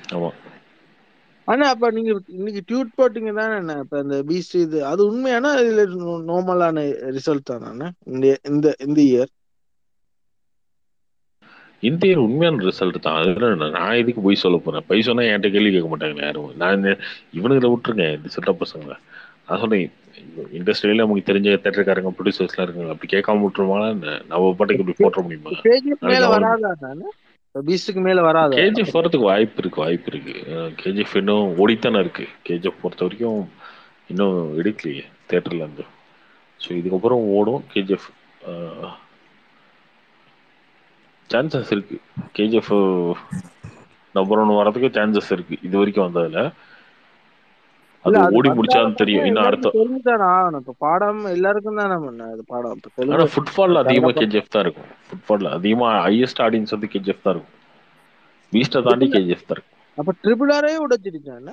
ஆமா ஆனா அப்ப நீங்க இன்னைக்கு டியூட் போட்டீங்க தானே என்ன இப்ப இந்த பீஸ்ட் இது அது உண்மையானா இதுல நார்மலான ரிசல்ட் தானே இந்த இந்த இந்த இயர் இந்த இயர் உண்மையான ரிசல்ட் தான் அதுல என்ன, நான் எதுக்கு போய் சொல்ல போறேன் பொய் சொன்னா என்கிட்ட கேள்வி கேட்க மாட்டாங்க யாரும் நான் இந்த- இவனுங்களை விட்டுருங்க இந்த செட்ட பசங்க நான் சொன்னேன் இண்டஸ்ட்ரியில நமக்கு தெரிஞ்ச தேட்டருக்காரங்க ப்ரொடியூசர்ஸ்லாம் இருக்காங்க அப்படி கேட்காம விட்டுருவாங்களா என்ன? நம்ம பாட்டுக்கு இப்படி போட்டுற முடியுமா கேஜிஎஃப் மேல நாளைக்கு வராதா தானே பீஸ்டுக்கு மேல வராதா கேஜிஎஃப் வரதுக்கு வாய்ப்பு இருக்கு வாய்ப்பு இருக்கு கேஜிஎஃப் இன்னும் ஓடித்தானே இருக்கு கேஜிஎஃப் பொறுத்த வரைக்கும் இன்னும் எடுக்கலையே தேட்டர்ல இருந்து ஸோ இதுக்கப்புறம் ஓடும் கேஜிஎஃப் சான்சஸ் இருக்கு கேஜிஎஃப் நம்பர் ஒன் வரதுக்கு சான்சஸ் இருக்கு இது வரைக்கும் வந்ததுல அது இல்ல, அது ஓடி வந்தாலும் முடிச்சான்னு தெரியும் இன்னும் அடுத்த எல்லாருக்கும் தெரிஞ்சுதானே ஆகணும் இப்ப பாடம் எல்லாருக்கும் தானே பண்ண அது பாடம் இப்ப ஆனா தெலுங்கு ஃபுட்பால்ல அதிகமா கன்னடம் கேஜிஎஃப் தான் இருக்கும் ஃபுட்பால்ல அதிகமா ஹையஸ்ட் ஆடியன்ஸ் வந்து கேஜிஎஃப் தான் இருக்கும் பீஸ்டை தாண்டி கேஜிஎஃப் தான் இருக்கும் அப்ப ட்ரிபிள் ஆரே உடைச்சிருச்சானே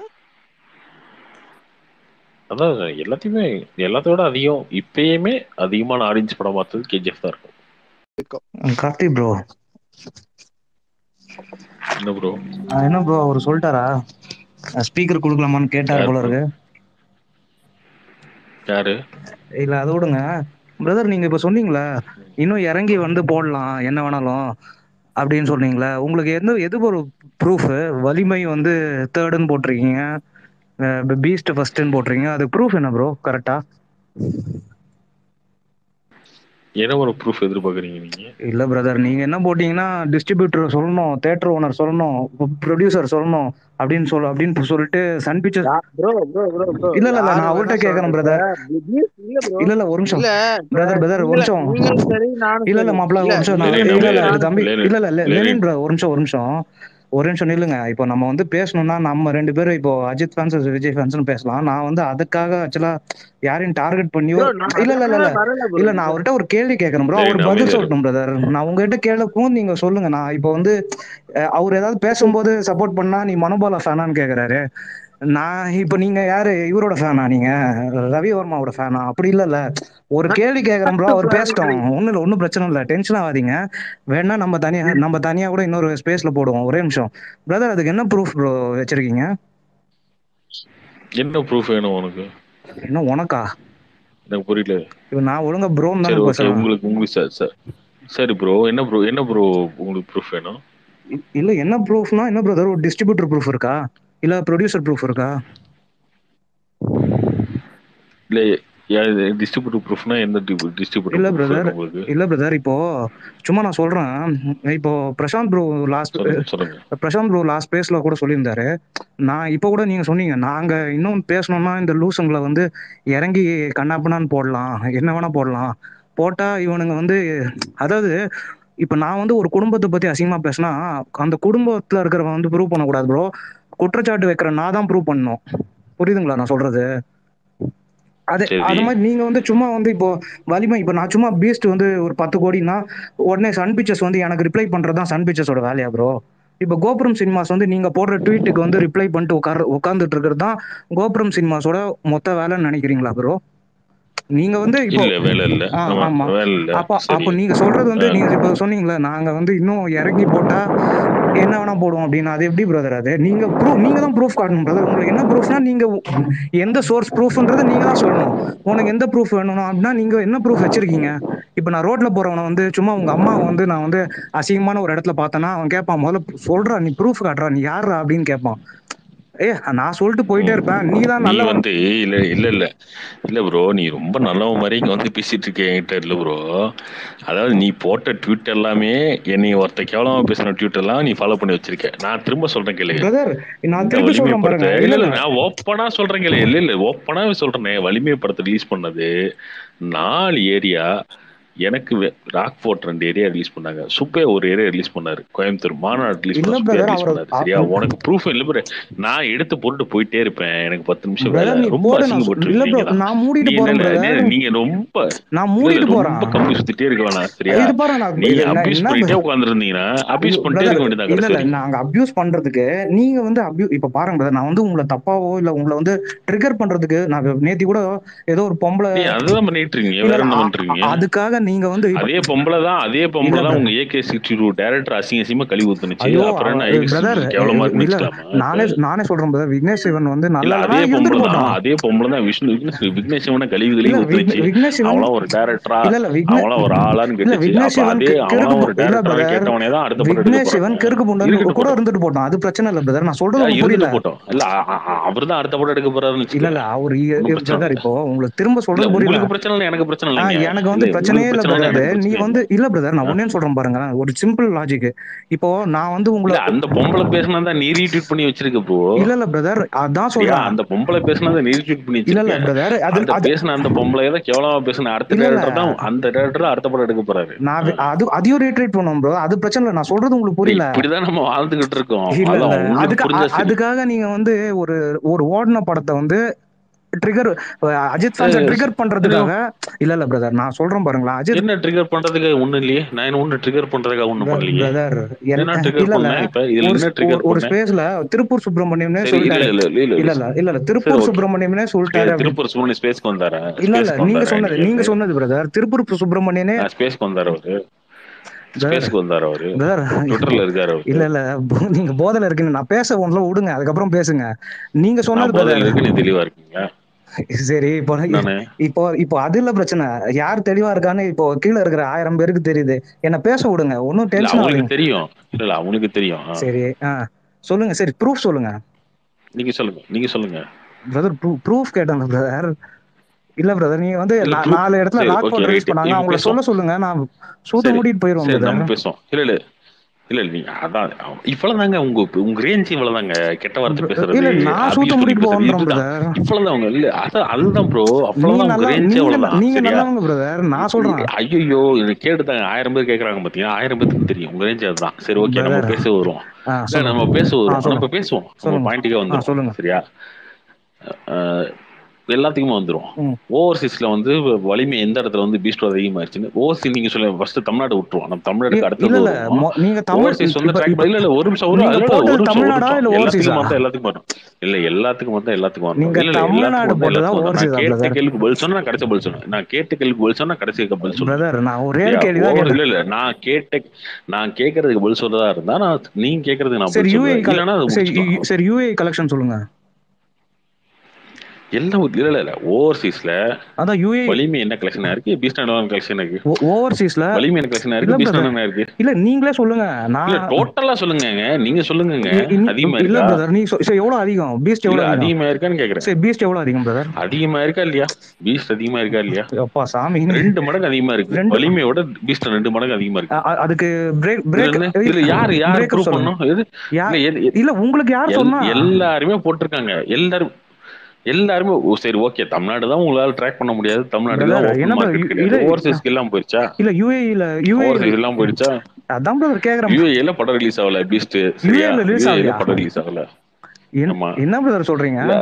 அதான் எல்லாத்தையுமே எல்லாத்தையோட அதிகம் இப்பயுமே அதிகமான ஆடியன்ஸ் படம் பார்த்தது கேஜிஎஃப் தான் இருக்கும் கார்த்தி ப்ரோ என்ன ப்ரோ என்ன ப்ரோ அவர் சொல்லிட்டாரா ஸ்பீக்கர் கொடுக்கலாமான்னு கேட்டார் யார் போல bro? இருக்கு யாரு இல்ல அதை விடுங்க பிரதர் நீங்க இப்ப சொன்னீங்களே இன்னும் இறங்கி வந்து போடலாம் என்ன வேணாலும் அப்படின்னு சொன்னீங்களே உங்களுக்கு எந்த எது ஒரு ப்ரூஃப் வலிமை வந்து தேர்டுன்னு போட்டிருக்கீங்க பீஸ்ட் ஃபர்ஸ்ட்னு போட்டிருக்கீங்க அது ப்ரூஃப் என்ன ப்ரோ கரெக்டா என்ன ஒரு ப்ரூஃப் எதிர்பார்க்குறீங்க நீங்க இல்ல பிரதர் நீங்க என்ன போட்டீங்கன்னா டிஸ்ட்ரிபியூட்டர் சொல்லணும் தேட்டர் ஓனர் சொல்லணும் ப்ரொடியூசர் சொல்லணும் அப்படின்னு சொல்ல அப்படின்னு சொல்லிட்டு Sun Pictures bro bro bro bro இல்ல இல்ல இல்ல நான் அவர்கிட்ட கேக்குறேன் பிரதர் இல்ல ப்ரோ இல்ல இல்ல ஒரு நிமிஷம் இல்ல பிரதர் பிரதர் ஒரு நிமிஷம் நீங்களும் சரி நானும் இல்ல இல்ல சரி. மாப்பிள்ள ஒரு நிமிஷம் நான் இல்ல, இல்ல இல்ல இல்ல, தம்பி இல்ல, இல்ல இல்ல இல்ல இல்ல, லெனின் bro, ஒரு நிமிஷம் ஒரு நிமிஷம் ஒரு நிமிஷம் நில்லுங்க இப்போ நம்ம வந்து பேசணும்னா நம்ம ரெண்டு பேரும் இப்போ அஜித் ஃபேன்ஸ் விஜய் ஃபேன்ஸ்னு பேசலாம் நான் வந்து அதுக்காக ஆக்சுவலா யாரையும் டார்கெட் பண்ணியோ Bro, நான் இல்ல இல்ல இல்ல இல்ல அதுக்காக வரல bro. இல்ல நான் அவர்கிட்ட ஒரு கேள்வி கேட்கறேன் ப்ரோ சரி, அவர் நான் பதில் அமைதியா சொல்லட்டும் பிரதர் நான் உங்ககிட்ட கேட்கும் நீங்க சொல்லுங்க நான் இப்போ வந்து அஹ், அவர் ஏதாவது பேசும்போது சப்போர்ட் பண்ணா நீ மனோபாலா ஃபேனான்னு கேக்குறாரு நான் இப்போ நீங்க யாரு இவரோட ஃபேனா நீங்க ரவி வர்மாவோட ஃபேனா அப்படி இல்லல்ல ஒரு கேள்வி கேக்குறேன் ப்ரோ அவர் பேசிட்டோம் ஒண்ணும் இல்ல ஒன்றும் பிரச்சனை இல்லை டென்ஷன் ஆகாதீங்க வேணா நம்ம தனியா நம்ம தனியா கூட இன்னொரு ஸ்பேஸ்ல போடுவோம் ஒரே நிமிஷம் பிரதர் அதுக்கு என்ன ப்ரூஃப் ப்ரோ வச்சிருக்கீங்க என்ன ப்ரூஃப் வேணும் உனக்கு என்ன உனக்கா எனக்கு புரியல இப்போ நான் ஒழுங்கா ப்ரோன்னு சரி தானே ஓகே பேசுறேன் உங்களுக்கு உங்களுக்கு ச- ச- சரி ப்ரோ என்ன ப்ரோ என்ன ப்ரோ உங்களுக்கு ப்ரூஃப் வேணும் இ- இல்ல என்ன ப்ரூஃப்னா என்ன பிரதர் ஒரு டிஸ்ட்ரிபியூட்டர் ப்ரூஃப் இருக்கா இல்ல ப்ரொடியூசர் ப்ரூஃப் இருக்கா இல்ல டிஸ்ட்ரிபியூட்டர் ப்ரூஃப்னா எந்த இல்ல டிஸ்ட்ரிபியூட்டர் ப்ரூஃப் பிரதர் வேணும் உங்களுக்கு இல்ல பிரதர் இப்போ சும்மா நான் சொல்றேன் இப்போ பிரசாந்த் ப்ரோ லாஸ்ட் சொல்லுங்க சொல்லுங்க பிரசாந்த் ப்ரோ லாஸ்ட் பேஸ்ல கூட சொல்லியிருந்தாரு நான் இப்போ கூட நீங்க சொன்னீங்க நாங்க இன்னும் பேசணும்னா இந்த லூசுங்களை வந்து இறங்கி கண்ணாப்பண்ணான்னு போடலாம் என்ன வேணா போடலாம் போட்டா இவனுங்க வந்து அதாவது இப்போ நான் வந்து ஒரு குடும்பத்தை பத்தி அசிங்கமா பேசினா அந்த குடும்பத்துல இருக்கிறவன் வந்து ப்ரூவ் பண்ணக்கூடாது ப்ரோ குற்றச்சாட்டு வைக்கிற நான் தான் ப்ரூவ் பண்ணணும் புரியுதுங்களா நான் சொல்றது அது சரி. அது மாதிரி நீங்க வந்து சும்மா வந்து இப்போ வலிமை இப்போ நான் சும்மா பீஸ்ட் வந்து ஒரு பத்து கோடினா உடனே சன் பிக்சர்ஸ் வந்து எனக்கு ரிப்ளை பண்றது தான் சன் பிக்சர்ஸோட வேலையா ப்ரோ இப்போ கோபுரம் சினிமாஸ் வந்து நீங்க போடுற ட்வீட்டுக்கு வந்து ரிப்ளை பண்ணிட்டு உட்கார உட்காந்துட்டு இருக்கிறது தான் கோபுரம் சினிமாஸோட மொத்த வேலைன்னு நினைக்கிறீங்களா ப்ரோ நீங்க வந்து இப்போ இல்ல வேலை இல்ல ஆ, ஆமா, ஆமா. வேலை இல்ல அப்ப சரி. அப்ப நீங்க சொல்றது வந்து ஆ. நீங்க இப்ப சொன்னீங்களே நாங்க வந்து இன்னும் இறங்கி போட்டா என்ன வேணா போடுவோம் அப்படின்னு அது எப்படி பிரதர் அது நீங்க ப்ரூஃப் நீங்க தான் ப்ரூஃப் காட்டணும் பிரதர் உங்களுக்கு என்ன ப்ரூஃப்னா நீங்க எந்த சோர்ஸ் ப்ரூஃப்ன்றதை நீங்க தான் சொல்லணும் உனக்கு எந்த ப்ரூஃப் வேணும் அப்படின்னா நீங்க என்ன ப்ரூஃப் வச்சிருக்கீங்க இப்ப நான் ரோட்ல போறவனை வந்து சும்மா உங்க அம்மா வந்து நான் வந்து அசிங்கமான ஒரு இடத்துல பார்த்தேன்னா அவன் கேட்பான் முதல்ல சொல்றா நீ ப்ரூஃப் காட்டுறா நீ யாரா அப்படின்னு கேட்பான் ஏ நான் சொல்லிட்டு போயிட்டே இருப்பேன் நீ தான் நீ நல்ல வந்து இல்ல இல்ல இல்ல இல்ல ப்ரோ நீ ரொம்ப நல்லவன் மாதிரி இங்க வந்து பேசிட்டு இருக்க என்கிட்ட இல்ல ப்ரோ அதாவது நீ போட்ட ட்வீட் எல்லாமே என்னை ஒருத்த கேவலமா பேசின ட்வீட் எல்லாம் நீ ஃபாலோ பண்ணி வச்சிருக்க நான் திரும்ப சொல்றேன் கேளுங்க பிரதர் நான் இந்த திருப்பி சொல்றேன் பாருங்க வலிமைப்படுத்த இல்ல இல்ல இல்ல இல்ல நான் ஓப்பனா சொல்றேன் கேளு இல்ல இல்ல ஓப்பனா சொல்றேனே வலிமை படத்தை ரிலீஸ் பண்ணது நாலு ஏரியா எனக்கு வெ- ராக் ஃபோர்ட் ரெண்டு ஏரியா ரிலீஸ் பண்ணாங்க சுப்பே ஒரு ஏரியா ரிலீஸ் பண்ணாரு கோயம்புத்தூர் மாநாடு ரிலீஸ் இல்ல பண்ண சுப்பையா brother, ரிலீஸ் அவரு- பண்ணாரு சரியா அவரு- உனக்கு ப்ரூஃப் இல்ல bro. நான் எடுத்து போட்டு போயிட்டே இருப்பேன் எனக்கு பத்து நிமிஷம் பிரதர் வேலை நீ ரொம்ப போடு நான் சொ- இல்ல ப்ரோ அசிங்கப்பட்டு நான் மூடிட்டு போறேன் பிரதர் நீங்க ரொம்ப நான் இல்ல, மூடிட்டு இல்ல, போறேன் ரொம்ப கம்பி சுத்திட்டே இருக்க வேணாம் சரியா இது பாரு நான் நீ இது என்ன- அபியூஸ் என்ன பண்ணிட்டே bro- உட்காந்துருந்தீங்கன்னா அபியூஸ் பண்ணிட்டே brother, இருக்க வேண்டியதான் இல்ல கடைசி இல்ல வரைக்கும். நாங்க அபியூஸ் பண்றதுக்கு நீங்க வந்து அபியூ இப்ப பாருங்க brother, நான் வந்து உங்களை தப்பாவோ இல்ல உங்களை வந்து ட்ரிகர் பண்றதுக்கு நான் நேத்தி கூட ஏதோ ஒரு பொம்பளை நீ அதுதான் பண்ணிட்டு இருக்கீங்க இல்ல, வேற என்ன அ- பண்ணிட்டு இருக்கீங்க அதுக்காக நீங்க வந்து இப்ப- அதே பொம்பளை தான் அதே பொம்பளை இல்ல தான் brother. உங்க ஏகே சிக்ஸ்டி டூ டேரக்டர் அசிங்க அசிங்கமா கழுவி ஊத்துனுச்சு ஐயோ அப்புறம் என்ன பிரதர் கேவலமா இல்ல இருக்குன்னு நானே நானே சொல்றேன் பிரதர் விக்னேஷ் சிவன் வந்து இல்ல நல்லா அதே இருந்துட்டு பொம்பளை போட்டோம் தான் அதே பொம்பளை தான் விஷ்ணு விக்னேஷ் விக்னேஷ் சிவனை கழுவி கழுவி இல்ல ஊத்துனுச்சு விக்ன- விக்னேஷ் சிவன் அவளாம் ஒரு டேரக்டரா இல்ல இல்ல விக்னே அவளாம் ஒரு ஆளான்னு இல்ல கேட்டுச்சு விக்னேஷ் அப்ப சிவன் அதே கி- அவளாம் கிறுக்கு ஒரு போ- இல்ல டேரக்டரா brother. கேட்டவனே தான் அடுத்த படம் எடுக்க விக்னேஷ் சிவன் போறாங்க கிறுக்கு புண்டன்னு இருக்கட்டும் கூட போட்டோம் இருந்துட்டு போட்டோம் அது பிரச்சனை இல்ல பிரதர் நான் சொல்றது உங்களுக்கு புரியல இருந்துட்டு போட்டோம் இல்ல அவர் தான் அடுத்த படம் எடுக்க போறாருன்னு இல்ல வச்சுக்க இல்ல அவர் ஒண்ணும் பிரச்சனை பிரதர் இல்ல இப்போ உங்களுக்கு திரும்ப இல்ல சொல்றது புரியல உங்களுக்கு பிரச்சனை இல்லை எனக்கு பிரச்சனை ஆ இல்லைங்க எனக்கு வந்து இல்ல பிரச்சனையே உங்களுக்கு இல்ல பிரச்சனை இல்லை பிரதர் எனக்கு நீ பிரச்சனை வந்து இல்லை இல்ல பிரதர் நான் ஆ? ஒன்னே சொல்றேன் பாருங்க ஒரு சிம்பிள் லாஜிக் இப்போ நான் வந்து இல்ல உங்களை அந்த பொம்பளை பேசினா தான் நீ ரீட்வீட் பண்ணி வச்சிருக்க ப்ரோ இல்ல இல்ல பிரதர் அதான் சரியா சொல்றேன் அந்த பொம்பளை பேசினா தான் நீ ரீட்வீட் பண்ணி இல்ல இல்ல வச்சிருக்க பிரதர் அது அந்த அது பேசின அந்த பொம்பளை தான் கேவலமா பேசின அடுத்த இல்ல இல்ல டேரக்டர் தான் அந்த டேரக்டர் அடுத்த படம் எடுக்க போறாரு நான் வே- அது அதையும் ரீட்ரேட் பண்ணுவோம் ப்ரோ அது பிரச்சனை இல்லை நான் சொல்றது உங்களுக்கு இல்ல, புரியல இப்படிதான் நம்ம வாழ்ந்துகிட்டு இருக்கோம் இல்ல இல்ல அதான் உங்களுக்கு அதுக்கு புரிஞ்சா அ- சரி அதுக்காக நீங்க வந்து ஒரு ஒரு ஓடின படத்தை வந்து ட்ரிகர் அஜித் ஃபேன்ஸை சரி, ட்ரிகர் பண்றதுக்காக இல்ல இல்ல பிரதர் நான் சொல்றேன் பாருங்களேன் அஜித் என்ன ட்ரிகர் பண்றதுக்கு ஒண்ணும் இல்லையே நான் என்ன ஒண்ணு ட்ரிகர் பண்றதுக்காக ஒண்ணும் பண்ணலையே பிரதர் என்ன ட்ரிகர் இல்ல இல்ல பண்ணேன் இப்ப இதுல ஒரு என்ன ஒரு- ட்ரிகர் ஒரு பண்ணேன் ஸ்பேஸ்ல திருப்பூர் சுப்பிரமணியம்னே சரி இல்ல சொல்லிட்டாரு இல்ல இல்ல இல்ல இல்ல இல்ல இல்ல இல்ல இல்ல சரி திருப்பூர் ஓகே சுப்பிரமணியம்னே சொல்லிட்டாரு அப்படி திருப்பூர் சுப்ரமணிய ஸ்பேஸ்க்கு வந்தாரா இல்ல இல்ல ஸ்பேஸ்க்கு நீங்க வந்தாரா சொன்னது நீங்க எங்கேயாவது சொன்னது பிரதர் திருப்பூர் சுப்பிரமணியனே ஸ்பேஸ்க்கு வந்தாரு அவரு பிரதர் ஸ்பேஸ்க்கு வந்தாரு அவரு பிரதர் ட்விட்டர்ல இருக்காரு அவரு இல்ல இல்ல போ- நீங்க போதையில இருக்கீங்க நான் பேச ஒன்றும் விடுங்க அதுக்கப்புறம் பேசுங்க நீங்க சொன்னது நான் போதையில பிரதர் இருக்கு நீ தெளிவா இருக்கீங்க சரி இப்போ நானு இப்போ இப்போ அது இல்ல பிரச்சனை யார் தெளிவா இருக்கான்னு இப்போ கீழே இருக்கிற ஆயிரம் பேருக்கு தெரியுது என்ன பேச விடுங்க ஒன்றும் இல்ல டென்ஷன் ஆகுங்க அவங்களுக்கு தெரியும் இல்ல இல்ல அவங்களுக்கு தெரியும் ஆ. சரி ஆ சொல்லுங்க சரி ப்ரூஃப் சொல்லுங்க நீங்க சொல்லுங்க நீங்க சொல்லுங்க பிரதர் ப்ரூஃப் கேட்டாங்க பிரதர் இல்ல பிரதர் நீங்க வந்து இல்ல நா- proof- நாலு இடத்துல சரி லாக் ஓகே பண்ண ரிலீஸ் ரைட் பண்ணாங்க இப்ப அவங்கள பேசுவோம் சொல்ல சொல்லுங்க நான் சூத்த சரி மூடிட்டு போயிடுவோம் சரி நம்ம பிரதர் பேசுவோம் இல்ல இல்ல இல்ல இல்ல நீங்க அதான் இவ்வளவுதாங்க உங்க உங்க ரேஞ்ச் இவ்வளவுதாங்க கெட்ட வார்த்தை பேசுறது இல்ல நான் சூத்த abuse பண்ணி மூடிட்டு பேசுறது போன்றோம் இதுதான் பிரதர் இவ்வளவுதான் அவங்க இல்ல அதான் அதுதான் ப்ரோ நீங்க அவ்வளவுதான் உங்க நல்லா ரேஞ்சே நீங்க அவ்வளவுதான் நீங்க சரியா நல்லவங்க பிரதர் நான் சொல்றேன் ஐயோ இது கேட்டுதாங்க ஆயிரம் பேர் கேக்குறாங்க பாத்தீங்கன்னா ஆயிரம் பேருக்கு தெரியும் உங்க ரேஞ்ச் அதுதான் சரி ஓகே நம்ம பிரதர் பேச வருவோம் ஆ இல்ல சொல்லுங்க நம்ம பேச ஆ வருவோம் சொல்லுங்க நம்ம பேசுவோம் நம்ம சொல்லுங்க பாயிண்ட்டுக்கே ஆ வந்துரும் சொல்லுங்க சரியா அஹ் எல்லாத்துக்குமே வந்துரும் ம் ஓவர்சீஸ்ல வந்து வலிமை எந்த இடத்துல வந்து பீஸ்ட் அதிகமாயிருச்சுன்னு ஓவர்சி நீங்க சொல்ல ஃபர்ஸ்ட் தமிழ்நாடு விட்டுருவோம் நம்ம இ- தமிழ்நாடுக்கு இல்ல அடுத்தது இல்ல வருவோம் மொ- நீங்க தமிழ் ஓவர்சீஸ் வந்து இப்ப ட்ராக் இப்ப இல்ல இல்ல ஒரு நிமிஷம் ஒரு நீங்க இல்ல இல்ல போட்டது ஒரு நிமிஷம் ஒரு தமிழ்நாடா நிமிஷம் இல்ல ஓவர்சீஸா எல்லாத்துக்கும் வந்தா எல்லாத்துக்கும் வரும் இல்ல எல்லாத்துக்கும் வந்தா எல்லாத்துக்கும் வரணும் நீங்க இல்ல இல்ல எல்லாத்துக்கும் தமிழ்நாடு வந்தா போட்டதா எல்லாத்துக்கும் வரும் நான் ஓவர்சீஸா கேட்ட பிரதர் கேள்விக்கு பதில் சொன்னா நான் கடைசி பதில் சொன்னேன் நான் கேட்ட கேள்விக்கு பதில் சொன்னா கடைசி பதில் சொல்லுவேன் பிரதர் நான் ஒரே ஒரு சரியா கேள்வி தான் ஓவர் கேட்டேன் இல்ல இல்ல நான் கேட்ட நான் கேட்கறதுக்கு பதில் சொல்றதா இருந்தா நான் நீங்க கேட்கறதுக்கு நான் சரி பதில் யூஏ சொல்லுவேன் இல்லைன்னா அதை சரி முடிச்சுக்கலாம் யு- சரி யூஏ கலெக்ஷன் சொல்லுங்க எல்லாம் ஒரு- இல்ல இல்ல இல்ல ஓவர்சீஸ்ல அதான் யூஏ வலிமை என்ன கலெக்ஷனா இருக்கு பீஸ்ட் கலெக்ஷன் இருக்கு ஓவர்சீஸ்ல வலிமை என்ன கலெக்ஷனா இல்ல இருக்கு பீஸ்ட் பிரதர் என்ன இருக்கு இல்ல நீங்களே சொல்லுங்க இல்ல நான் டோட்டலா சொல்லுங்கங்க நீங்க சொல்லுங்கங்க இ- இன்- அதிகமா இல்ல இருக்கா பிரதர் நீ சொ- சரி எவ்வளவு அதிகம் பீஸ்ட் இல்ல எவ்வளவு அதிகம் அதிகமா இருக்கான்னு கேக்குறேன் சரி பீஸ்ட் எவ்வளவு அதிகம் பிரதர் அதிகமா இருக்கா இல்லையா பீஸ்ட் அதிகமா இருக்கா இல்லையா அப்பா சாமி ரெண்டு மடங்கு அதிகமா இருக்கு ரெண்டு வலிமையோட பீஸ்ட் ரெண்டு மடங்கு அதிகமா இருக்கு அ- அ- அதுக்கு பிரேக் இதுல பிரேக் என்ன இதுல யாரு யாரு பிரேக்கப் ப்ரூவ் சொல்லுங்க பண்ணும் எது யா இல்ல எது எது- இல்ல உங்களுக்கு யார் எல்- சொன்னா எல்லாருமே போட்டிருக்காங்க எல்லாரும் எல்லாருமே ஓ, சரி ஓகே தமிழ்நாடு தான் உங்களால ட்ராக் பண்ண முடியாது தமிழ்நாடு தான் பிரதர் ஓப்பன் என்ன மார்க்கெட் பிரதர் கிடையாது இல்ல ஓவர்சீஸ்க்கு எல்லாம் போயிருச்சா இல்ல யூஏஇல யூஏஇல ஓவர்சீஸ் எல்லாம் போயிடுச்சா அதான் பிரதர் கேக்குறேன் யூஏல படம் ரிலீஸ் ஆகல பீஸ்ட் சரியா யூஏல ரிலீஸ் யூஏல ஆகலையா படம் ரிலீஸ் ஆகல என்ன ஆமா என்ன பிரதர் சொல்றீங்க இல்ல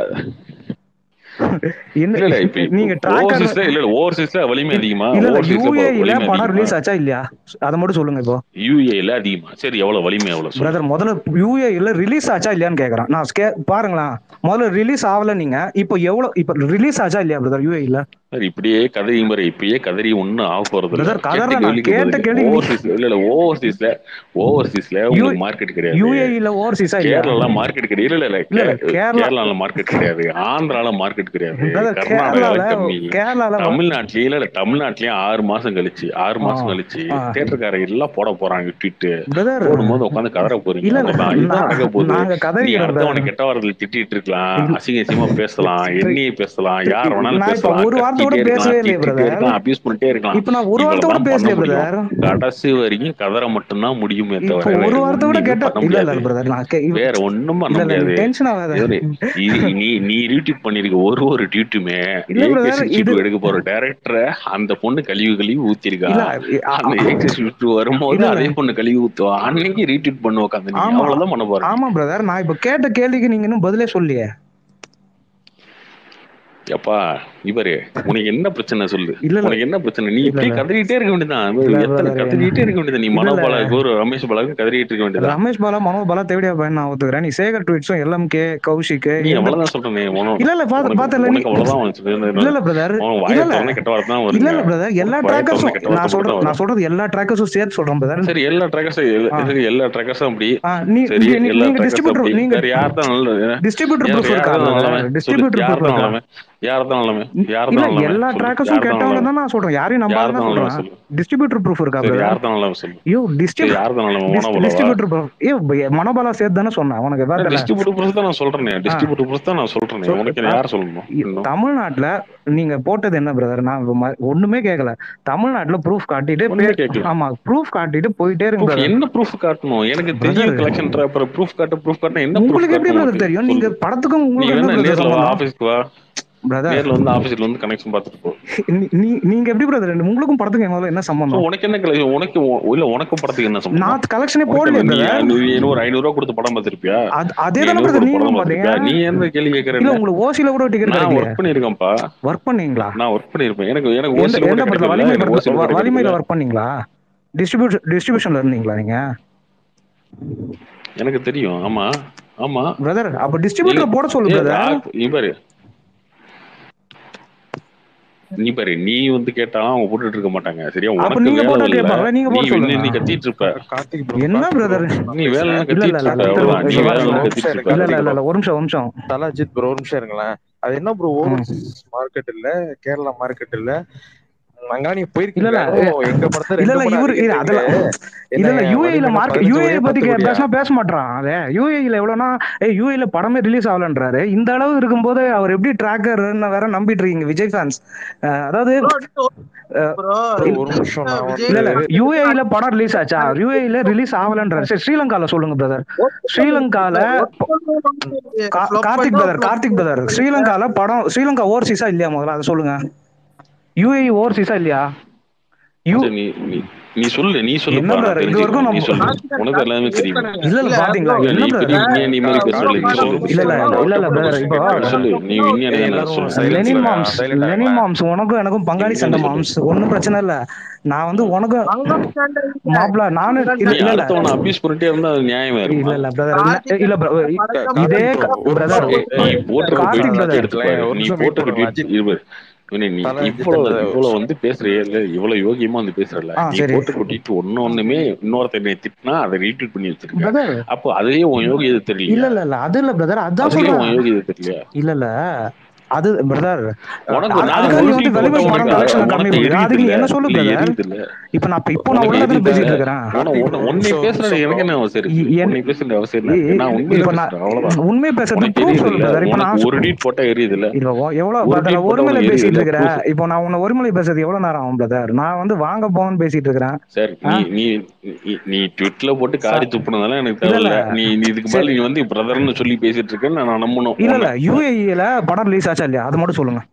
என்ன இல்ல இல்ல இப்ப நீங்க ட்ராக்கர் ஓவர்சீஸ்ல இல்ல இல்ல ஓவர்சீஸ்ல வலிமை அதிகமா இல்ல இல்ல ஓவர்சீஸ்ல யூஏஇல வலிமை படம் அதிகமா ரிலீஸ் ஆச்சா இல்லையா அதை மட்டும் சொல்லுங்க இப்போ யூஏல அதிகமா சரி எவ்வளவு வலிமை எவ்வளவு சொல்லு பிரதர் முதல்ல யூஏஇல ரிலீஸ் ஆச்சா இல்லையான்னு கேக்குறேன் நான் ஸ்கே பாருங்களேன் முதல்ல ரிலீஸ் ஆகல நீங்க இப்போ எவ்வளவு இப்போ ரிலீஸ் ஆச்சா இல்லையா பிரதர் யூஏஇல சார் இப்படியே கதறி மாதிரி இப்பயே கதறி ஒண்ணும் ஆக போறது இல்ல பிரதர் கேட்ட கதற நான் கேள்விக்கு கேட்ட பதில் கேள்வி ஓவர்சீஸ்ல இல்ல இல்ல ஓவர்சீஸ்ல ஓவர்சீஸ்ல யூ உங்களுக்கு மார்க்கெட் கிடையாது யூஏஇல ஓவர்சீஸா இல்லையா கேரளால மார்க்கெட் கிடையாது இல்ல இல்ல இல்ல இல்ல கே- கேரளா கேரளால மார்க்கெட் கிடையாது ஆந்திரால மார்க்கெட் கிடையாது பிரதர் கர்நாடகால கேரளால கம்மி கேரளால வ- தமிழ்நாட்டிலேயே இல்ல இல்ல தமிழ்நாட்டிலேயே ஆறு மாசம் கழிச்சு ஆறு ஆ மாசம் கழிச்சு ஆ தேட்டருக்காரங்க எல்லாம் போட போறாங்க ட்வீட் பிரதர் போடும்போது உட்காந்து கதற போறீங்க இல்ல இல்ல அவ்வளவுதான் இதுதான் நான் நடக்க போகுது நாங்க நீ கதறிக்கிறோம் அடுத்தவனை பிரதர் கெட்ட வாரத்தில் திட்டிட்டு இருக்கலாம் இல்ல அசிங்க அசிங்கமா பேசலாம் ட்ரி- எண்ணியை பேசலாம் ட்ரி- யார் வேணாலும் நான் இப்ப பேசலாம் ஒரு வார்த்தை கூட கத்திட்டே இருக்கலாம் பேசவே இல்லையே திட்டிட்டே பிரதர் இருக்கலாம் அபியூஸ் பண்ணிட்டே இருக்கலாம் இப்ப நான் ஒரு வார்த்தை கூட இவ்வளவுதான் பண்ண பேசலையே முடியும் பிரதர் கடைசி வரைக்கும் கதற மட்டும்தான் முடியுமே இப்போ தவிர வேற ஒரு வார்த்தை கூட ஒண்ணுமே கேட்ட பண்ண இல்ல முடியாது இல்ல பிரதர் நான் கே- இவ- வேற ஒண்ணும் பண்ண இல்ல இல்ல நீ முடியாது டென்ஷன் ஆகாத இவரு இது நீ நீ ரீட்வீட் பண்ணிருக்க ஒரு ஒரு ட்வீட்டுமே இல்ல ஏகே பிரதர் சிக்ஸ்டி இது டூ எடுக்க போற டேரக்டரை அந்த பொண்ணு கழுவி கழுவி ஊத்திருக்கா இல்ல இ- அ- அந்த அ- ஏகே சிக்ஸ்டி டூ வரும்போது இல்ல இல்ல அதே பொண்ணு கழுவி ஊத்துவா அன்னைக்கு ரீட்வீட் பண்ண உட்காந்து நீங்க ஆமா அவ்வளவுதான் பண்ண போறீங்க ஆமா பிரதர் நான் இப்ப கேட்ட கேள்விக்கு நீங்க இன்னும் பதிலே சொல்லியே எப்பா இவரு உனக்கு என்ன பிரச்சனை சொல்லு இல்ல இல்ல உனக்கு என்ன பிரச்சனை நீ இல்ல இப்படியே இல்ல கதறிட்டே இருக்க வேண்டியதான் இல்ல எத்தனை brother, கதறிட்டே இருக்க வேண்டியது நீ இல்ல இல்ல மனோபாலாவுக்கு ஒரு ரமேஷ் பாலாவுக்கு கதறிட்டு இருக்க வேண்டியதான் ரமேஷ் பாலா மனோபாலா தேவையா பையன் நான் ஒத்துக்கிறேன் நீ சேகர் ட்வீட்ஸும் எல்எம்கே கௌஷிக் நீ எந்த அவ்வளவுதான் சொல்றேன் உனக்கு இல்ல இல்ல பாத்து உனக்கு பாத்தல நீ உனக்கு அவ்வளவுதான் வந்துச்சு இல்ல இல்ல பிரதர் உன் இல்ல வாயை இல்ல திறந்த கெட்ட வார்த்தை தான் இல்ல வருங்க இல்ல பிரதர் எல்லா வாயை திறந்த ட்ராக்கர்ஸும் கெட்ட நான் வார்த்தை மட்டும் சொல்றது தான் நான் வரும் சொல்றது எல்லா ட்ராக்கர்ஸும் சேர்த்து சொல்றேன் பிரதர் சரி எல்லா ட்ராக்கர்ஸும் சரி எல்லா ட்ராக்கர்ஸும் அப்படி நீ சரி நீ- எல்லா நீங்க ட்ராக்கர்ஸும் டிஸ்ட்ரிபியூட்டர் அப்படி நீங்க வேற யார் தான் நல்லது டிஸ்ட்ரிபியூட்டர் யார் ப்ரூஃப் யார் இருக்கா தான் பிரதர் நல்லவன் சொல்லு டிஸ்ட்ரிபியூட்டர் யார் ப்ரூஃப் தான் இருக்கா நல்லவன் யார் தான் நல்லவன் யார் இல்ல தான் நல்லவன் எல்லா சொல்லு ட்ராக்கர்ஸும் யார் தான் கெட்டவங்க நல்லவன் தான் நான் சொல்றேன் யாரையும் யார் நம்பாத தான் தான் நல்லவன் சொல்றேன் சொல்லு டிஸ்ட்ரிபியூட்டர் ப்ரூஃப் இருக்கா சரி பிரதர் யார் தான் நல்லவன் சொல்லு ஐயோ சரி டிஸ்ட்ரிபியூ யார் தான் நல்லவன் மனோபாலாவா டிஸ்ட்ரிபியூட்டர் ப்ரூஃப் ஐயோ மனோபாலா சேர்த்து தானே சொன்னேன் உனக்கு பார்த்தல டிஸ்ட்ரிபியூட்டர் ப்ரூஃப் தான் நான் சொல்றேனே ஆ டிஸ்ட்ரிபியூட்டர் ப்ரூஃப் தான் நான் சொல்றேனே சொ- உனக்கு த- யார் சொல்லணும் இ- இன்னும் தமிழ்நாட்டுல நீங்க போட்டது என்ன பிரதர் நான் இப்ப ம- ஒண்ணுமே கேட்கல தமிழ்நாட்டுல ப்ரூஃப் காட்டிட்டு ஒண்ணுமே பே- கேட்கல ஆமா ப்ரூஃப் காட்டிட்டு போயிட்டே இருங்க ப்ரூஃப் பிரதர் என்ன ப்ரூஃப் காட்டணும் எனக்கு தெரியும் பிரதர் கலெக்ஷன் அப்புறம் ப்ரூஃப் காட்ட ப்ரூஃப் காட்டினா என்ன ப்ரூஃப் உங்களுக்கு எப்படி காட்டணும் பிரதர் உனக்கு தெரியும் நீங்க சொல்லு படத்துக்கும் நீ உங்களுக்கு என்ன வேணா பிரதர் நேர்ல வா சம்பந்தம் ஆபீஸ்க்கு வா பிரதர் நேர்ல வந்து ஆபீஸ்ல வந்து கனெக்ஷன் பார்த்துட்டு போ நீ நீங்க எப்படி பிரதர் உங்களுக்கும் படத்துக்கும் முதல்ல என்ன So, சம்பந்தம் உனக்கு என்ன கலெக்ஷன் உனக்கு உ- இல்ல உனக்கு படத்துக்கு என்ன சம்பந்தம் நான் கலெக்ஷனே உனக்கு போடலையே என்ன, நீ பிரதர் ஐநூறு ஐநூறு ஐநூறு ரூபா கொடுத்து படம் பார்த்திருப்பியா அதே நீ தானே ஐநூறு பிரதர் கொடுத்து படம் நீங்களும் பாத்தீங்க பார்த்திருப்பியா நீ என்ன கேள்வி கேட்கற இல்ல என்ன உங்களுக்கு ஓசில கூட டிக்கெட் நான் கிடைக்கலையே ஒர்க் பண்ணிருக்கேன்ப்பா ஒர்க் பண்ணீங்களா நான் ஒர்க் பண்ணிருப்பேன் எனக்கு எனக்கு எந்த ஓசில கூட எந்த படத்துல கிடைக்கல வலிமை எனக்கு ஓசில படத்துல கூட வலிமையில கிடைக்கல ஒர்க் பண்ணீங்களா டிஸ்ட்ரிபியூஷன் டிஸ்ட்ரிபியூஷன்ல இருந்தீங்களா நீங்க எனக்கு தெரியும் ஆமா ஆமா பிரதர் அப்ப நீ டிஸ்ட்ரிபியூட்டர் போட சொல்லு ஏ பிரதர் ரா- நீ பாரு நீ பாரு நீ வந்து கேட்டாலும் அவங்க போட்டுட்டு இருக்க மாட்டாங்க சரியா அப்ப உனக்கு நீங்க வேலை போட்டா இல்ல கேட்பாங்களா நீங்க நீ போட இன்னும் சொல்லுங்க நீ கத்திட்டு இருப்ப கார்த்திக் ப்ரோ என்ன கார்த்திக் ப்ரோ பிரதர் நான் நீ வேலை பேசுறேன் இல்ல கத்திட்டு இல்ல இல்ல இருப்ப இல்ல அவ்வளவுதான் நீ திரும்ப வேலை ஒரு கத்திட்டு நிமிஷம் இருப்ப இருங்க இல்ல இல்ல கார்த்திக் இல்ல ப்ரோ இல்ல ஒரு நிமிஷம் ஒரு நிமிஷம் தலாஜித் ப்ரோ ஒரு நிமிஷம் இருங்களேன் அது என்ன ப்ரோ ம். ஓவர்சீஸ் மார்க்கெட் இல்ல கேரளா மார்க்கெட் இல்ல அங்க நீங்க இல்ல போயிருக்கீங்க இல்ல அதுவும் எங்க படத்தை இல்ல ரெண்டு இல்ல மணி இவரு இல்ல அதிகன்றீங்களே அதெல்லாம் இல்ல என்ன இல்ல யூஏல வலிமையில மார்க்கெட் பதினஞ்சு யூஏ கோடியா பத்தி பத்து கே- கோடியா பேசினா பேச மாட்டான் அதே யூஏல எவ்வளவுனா ஏய் யூஏல படமே ரிலீஸ் ஆகலன்றாரு இந்த அளவு இருக்கும்போது அவர் எப்படி ட்ராக்கர் வேற நம்பிட்டு இருக்கீங்க விஜய் ஃபேன்ஸ் அதாவது ப்ரோ நீங்க அஹ், ப்ரோ ப்ரோ இல்ல ஒரு நிமிஷம் நான் விஜய் இல்ல இல்ல வந்து யூஏல படம் ரிலீஸ் ஆச்சா யூஏல ரிலீஸ் ஆகலன்றாரு சரி ஸ்ரீலங்கால சொல்லுங்க பிரதர் ஸ்ரீலங்கால கா- கார்த்திக் பிரதர் கார்த்திக் பிரதர் ஸ்ரீலங்கால படம் ஸ்ரீலங்கா ஓவர்சீஸா இல்லையா முதல்ல அதை சொல்லுங்க யூஏஇ ஓவர்சீஸா இல்லையா யூ சரி நீ நீ நீ சொல்லு நீ என்ன சொல்லுப்பா நான் பிரதர் இது வரைக்கும் தெரிஞ்சுக்கிறேன் நீ நம்ம சொல்லு உனக்கு எல்லாமே தெரியும் இல்ல இல்ல பாத்தீங்களா இல்ல என்ன நீ பிரதர் பெரிய விஞ்ஞானி மாதிரி பேசுறல நீ சொல்லு இல்ல இல்ல இல்ல இல்ல பிரதர் இப்போ நீ சொல்லு நீ விஞ்ஞானி ஏய், தானே எல்லாரும் சொல்லு silence லெனின் இருங்க, மாம்ஸ் silent ஆ லெனின் இருங்களேன். மாம்ஸ் உனக்கும் எனக்கும் பங்காளி சண்டை என்னன்னு மாம்ஸ் ஒன்னும் பிரச்சனை இல்ல நான் வந்து உனக்கு அங்கம் ஸ்டாண்டர்ட் இல்ல. மாப்பிள நானு இல்ல நீ இல்ல இல்ல அடுத்தவனை அபியூஸ் பண்ணிட்டே இருந்தா அது நியாயமா இல்ல இருக்குமா இல்ல பிரதர் கார்த்திக் இல்ல bro, படத்தை இதே பார்த்து ஒரு பிரதர் நிமிஷம். ஏய், நீ போட்டிருக்க கார்த்திக் tweet brother. எடுத்து பாரு ஒரு நீ நிமிஷம் போட்டிருக்க wait tweet பண்ணுங்க. இருபாரு இவனே நீ தல இவ்வளவு அஜித் இவ்வளவு வந்து பேசுறியே இல்ல இவ்வளவு யோகியமா வந்து பேசுறல ஆ, நீ சரி. போட்டு கொட்டிட்டு ஒண்ணு ஒண்ணுமே இன்னொருத்தனை திட்டினா அதை ரீட்வீட் பண்ணி வச்சிருக்க பிரதர் அப்போ அதுலயே உன் யோகி எது இல்ல தெரியல இல்ல இல்ல அது இல்ல பிரதர் அதான் அதுலயே சொல்றேன் உன் யோகி எது தெரியல இல்ல இல்ல அது பிரதர் உனக்கு அது- நான் அதுக்காக ஒரு நீ வந்து tweet வெளிமை போட்டா படம் உனக்கு collection கம்மி உனக்கு பண்ணுது. அதுக்கு நீ எரியுது என்ன இல்ல சொல்லு இல்ல brother? எரியுது இல்ல இப்ப நான் இப்ப- இப்போ நான் உனக்கு உள்ளதுல எரியுது பேசிட்டு இல்ல இருக்கிறேன் உன- உன- உன்னை நிமிஷம், பேசுறது நிமிஷம் எனக்கு என்ன அவசியம் இ- இருக்கு என்- உன்னை பேசுறது அவசியம் என்ன இருக்கு நான் உண்மையில இப்ப நான் பேசுறேன் அவ்வளவுதான் உண்மை பேசுறது உனக்கு ப்ரூஃப் எரியுது சொல்லு இல்ல பிரதர் இப்ப நான் உனக்கு ஒரு டீட் போட்டா எரியுது இல்ல இல்ல ஓ- எவ்வளவு ஒரு பார்த்தல tweet போட்டா ஒருமலை உனக்கு பேசிட்டு எரியுது இல்ல இருக்கிறேன் proof இப்போ நான் உன்னை ஒருமலை பேசுறது எவ்வளவு நேரம் ஆகும் பிரதர் நான் வந்து வாங்க போகணும்னு பேசிட்டு இருக்கிறேன் சரி நீ நீ நீ- நீ ட்விட்ல போட்டு காரி துப்புனதால எனக்கு இல்ல, தேவையில்ல இல்ல. நீ நீ இதுக்கு மேல நீ வந்து பிரதர்னு சொல்லி பேசிட்டு இருக்கேன்னு நான் நம்பணும் இல்ல இல்ல உன்னை. யூஏஇல படம் ரிலீஸ் ஆச்சா இல்லையா அது மட்டும் சொல்லுங்க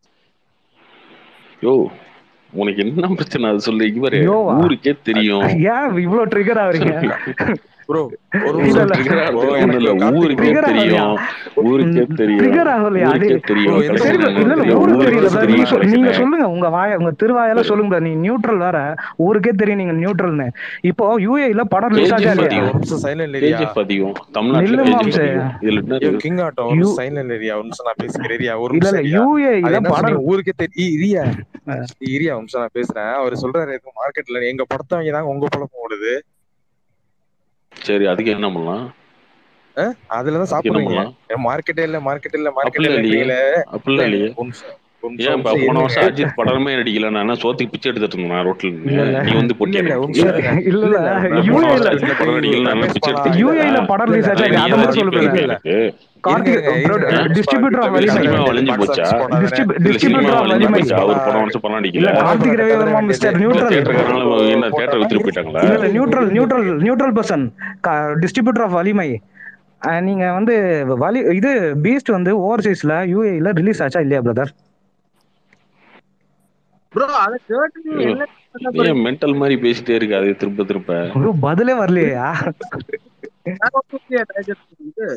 யோ உனக்கு என்ன பிரச்சனை அது சொல்லு இவரு யோவா? ஊருக்கே தெரியும் ஏன் இவ்வளவு ட்ரிகர் ஆவறீங்க ப்ரோ ஒரு இல்ல, நிமிஷம் இல்ல. trigger ஆகுறது bro, ஒண்ணும் இல்ல. கார்த்திக் ஊருக்கே trigger ஆகலையா? தெரியும் ஊருக்கே தெரியும் ட்ரிகர் ஆகலையா அது ஊருக்கே தெரியும் bro, எந்த சரி collection bro, இல்ல இல்ல தெரியும். ஊருக்கு ஊருக்கே தெரியல brother. நீங்க தெரியும் சொல்- நீங்க collection. சொல்லுங்க உங்க வாய உங்க திருவாயால சொல்லுங்க brother. நீங்க நியூட்ரல் வேற ஊருக்கே தெரியும் நீங்க நியூட்ரல்னு இப்போ யூஏஇல படம் ரிலீஸ் ஆச்சா KGF இல்லையா அதிகம். ஒரு நிமிஷம் சைலண்ட் ஏரியா KGF அதிகம் தமிழ்நாட்டுல நில்லு KGF மாம்சே. அதிகம் இதுல என்ன இருக்கு? கிங் ஆட்டம் ஒரு You- சைலண்ட் ஏரியா ஒரு நிமிஷம் நான் பேசுகிறேன் ஏரியா ஒரு இல்ல நிமிஷம் இல்ல area. அது யூஏஇல என்ன படம் சொன்னீங்க? ஊருக்கே தெரியும் இரியா ஆ. இரியா ஒரு நிமிஷம் நான் பேசுறேன் அவர் சொல்றாரு எதுவும் மார்க்கெட்ல எங்க படத்தவங்க தான் உங்க பழக்கம் ஓடுது சரி அதுக்கு என்ன பண்ணலாம் அதுலதான் அதுக்கு என்ன சாப்பிடுறீங்க பண்ணலாம் மார்க்கெட்டே இல்ல மார்க்கெட் இல்ல மார்க்கெட் அப்படிலாம் இல்லையே இல்ல அப்படிலாம் இல்லையே ஒரு நிமிஷம், ஒரு ஏன் நிமிஷம், இப்ப ஒரு போன நிமிஷம் வருஷம் அஜித் படமே நடிக்கல நான் என்ன சோத்துக்கு பிச்சை எடுத்துட்டு இருந்தேன் ரோட்ல இல்ல, இல்ல. நின்னு. நீ வந்து இல்ல, போட்டியா இல்ல, ஒரு எனக்கு? நிமிஷம் இருங்க. இல்ல இல்ல இல்ல, போன யூஏஇல வருஷம் அஜித் படம் நடிக்கல நான் பிச்சை எடுத்துட்டு யூஏஇல இருந்தேன். படம் ரிலீஸ் ஆச்சா அதெல்லாம் இல்லையா நீ அதை மட்டும் ஏதாவது சொல்லு ஜிபே brother. எனக்கு Karthik distributor of Valimai cinema வளைஞ்சு போச்சா? Distrib- இல்ல சினிமா distributor of வளைஞ்சு வலிமை போச்சா அவர் படம் வருஷம் படம் இல்ல நடிக்கல கார்த்திக் ரவிவர்மா மிஸ்டர் நியூட்ரல் தியேட்டருக்காரனால என்ன தியேட்டர் வித்துட்டு போயிட்டாங்களா இல்ல இல்ல neutral neutral neutral person distributor of Valimai அஹ் நீங்க வந்து வலி இது பீஸ்ட் வந்து ஓவர்சீஸ்ல யூஏஇல ரிலீஸ் ஆச்சா இல்லையா பிரதர் ப்ரோ அத கேட்டு நீ என்ன பண்ண போறீங்க? ஏன் மென்டல் மாதிரி பேசிட்டே இருக்காது திரும்ப திரும்ப ஒரு பதிலே வரலையா நான் ஒத்துக்கிட்டே digest பண்ணிட்டு,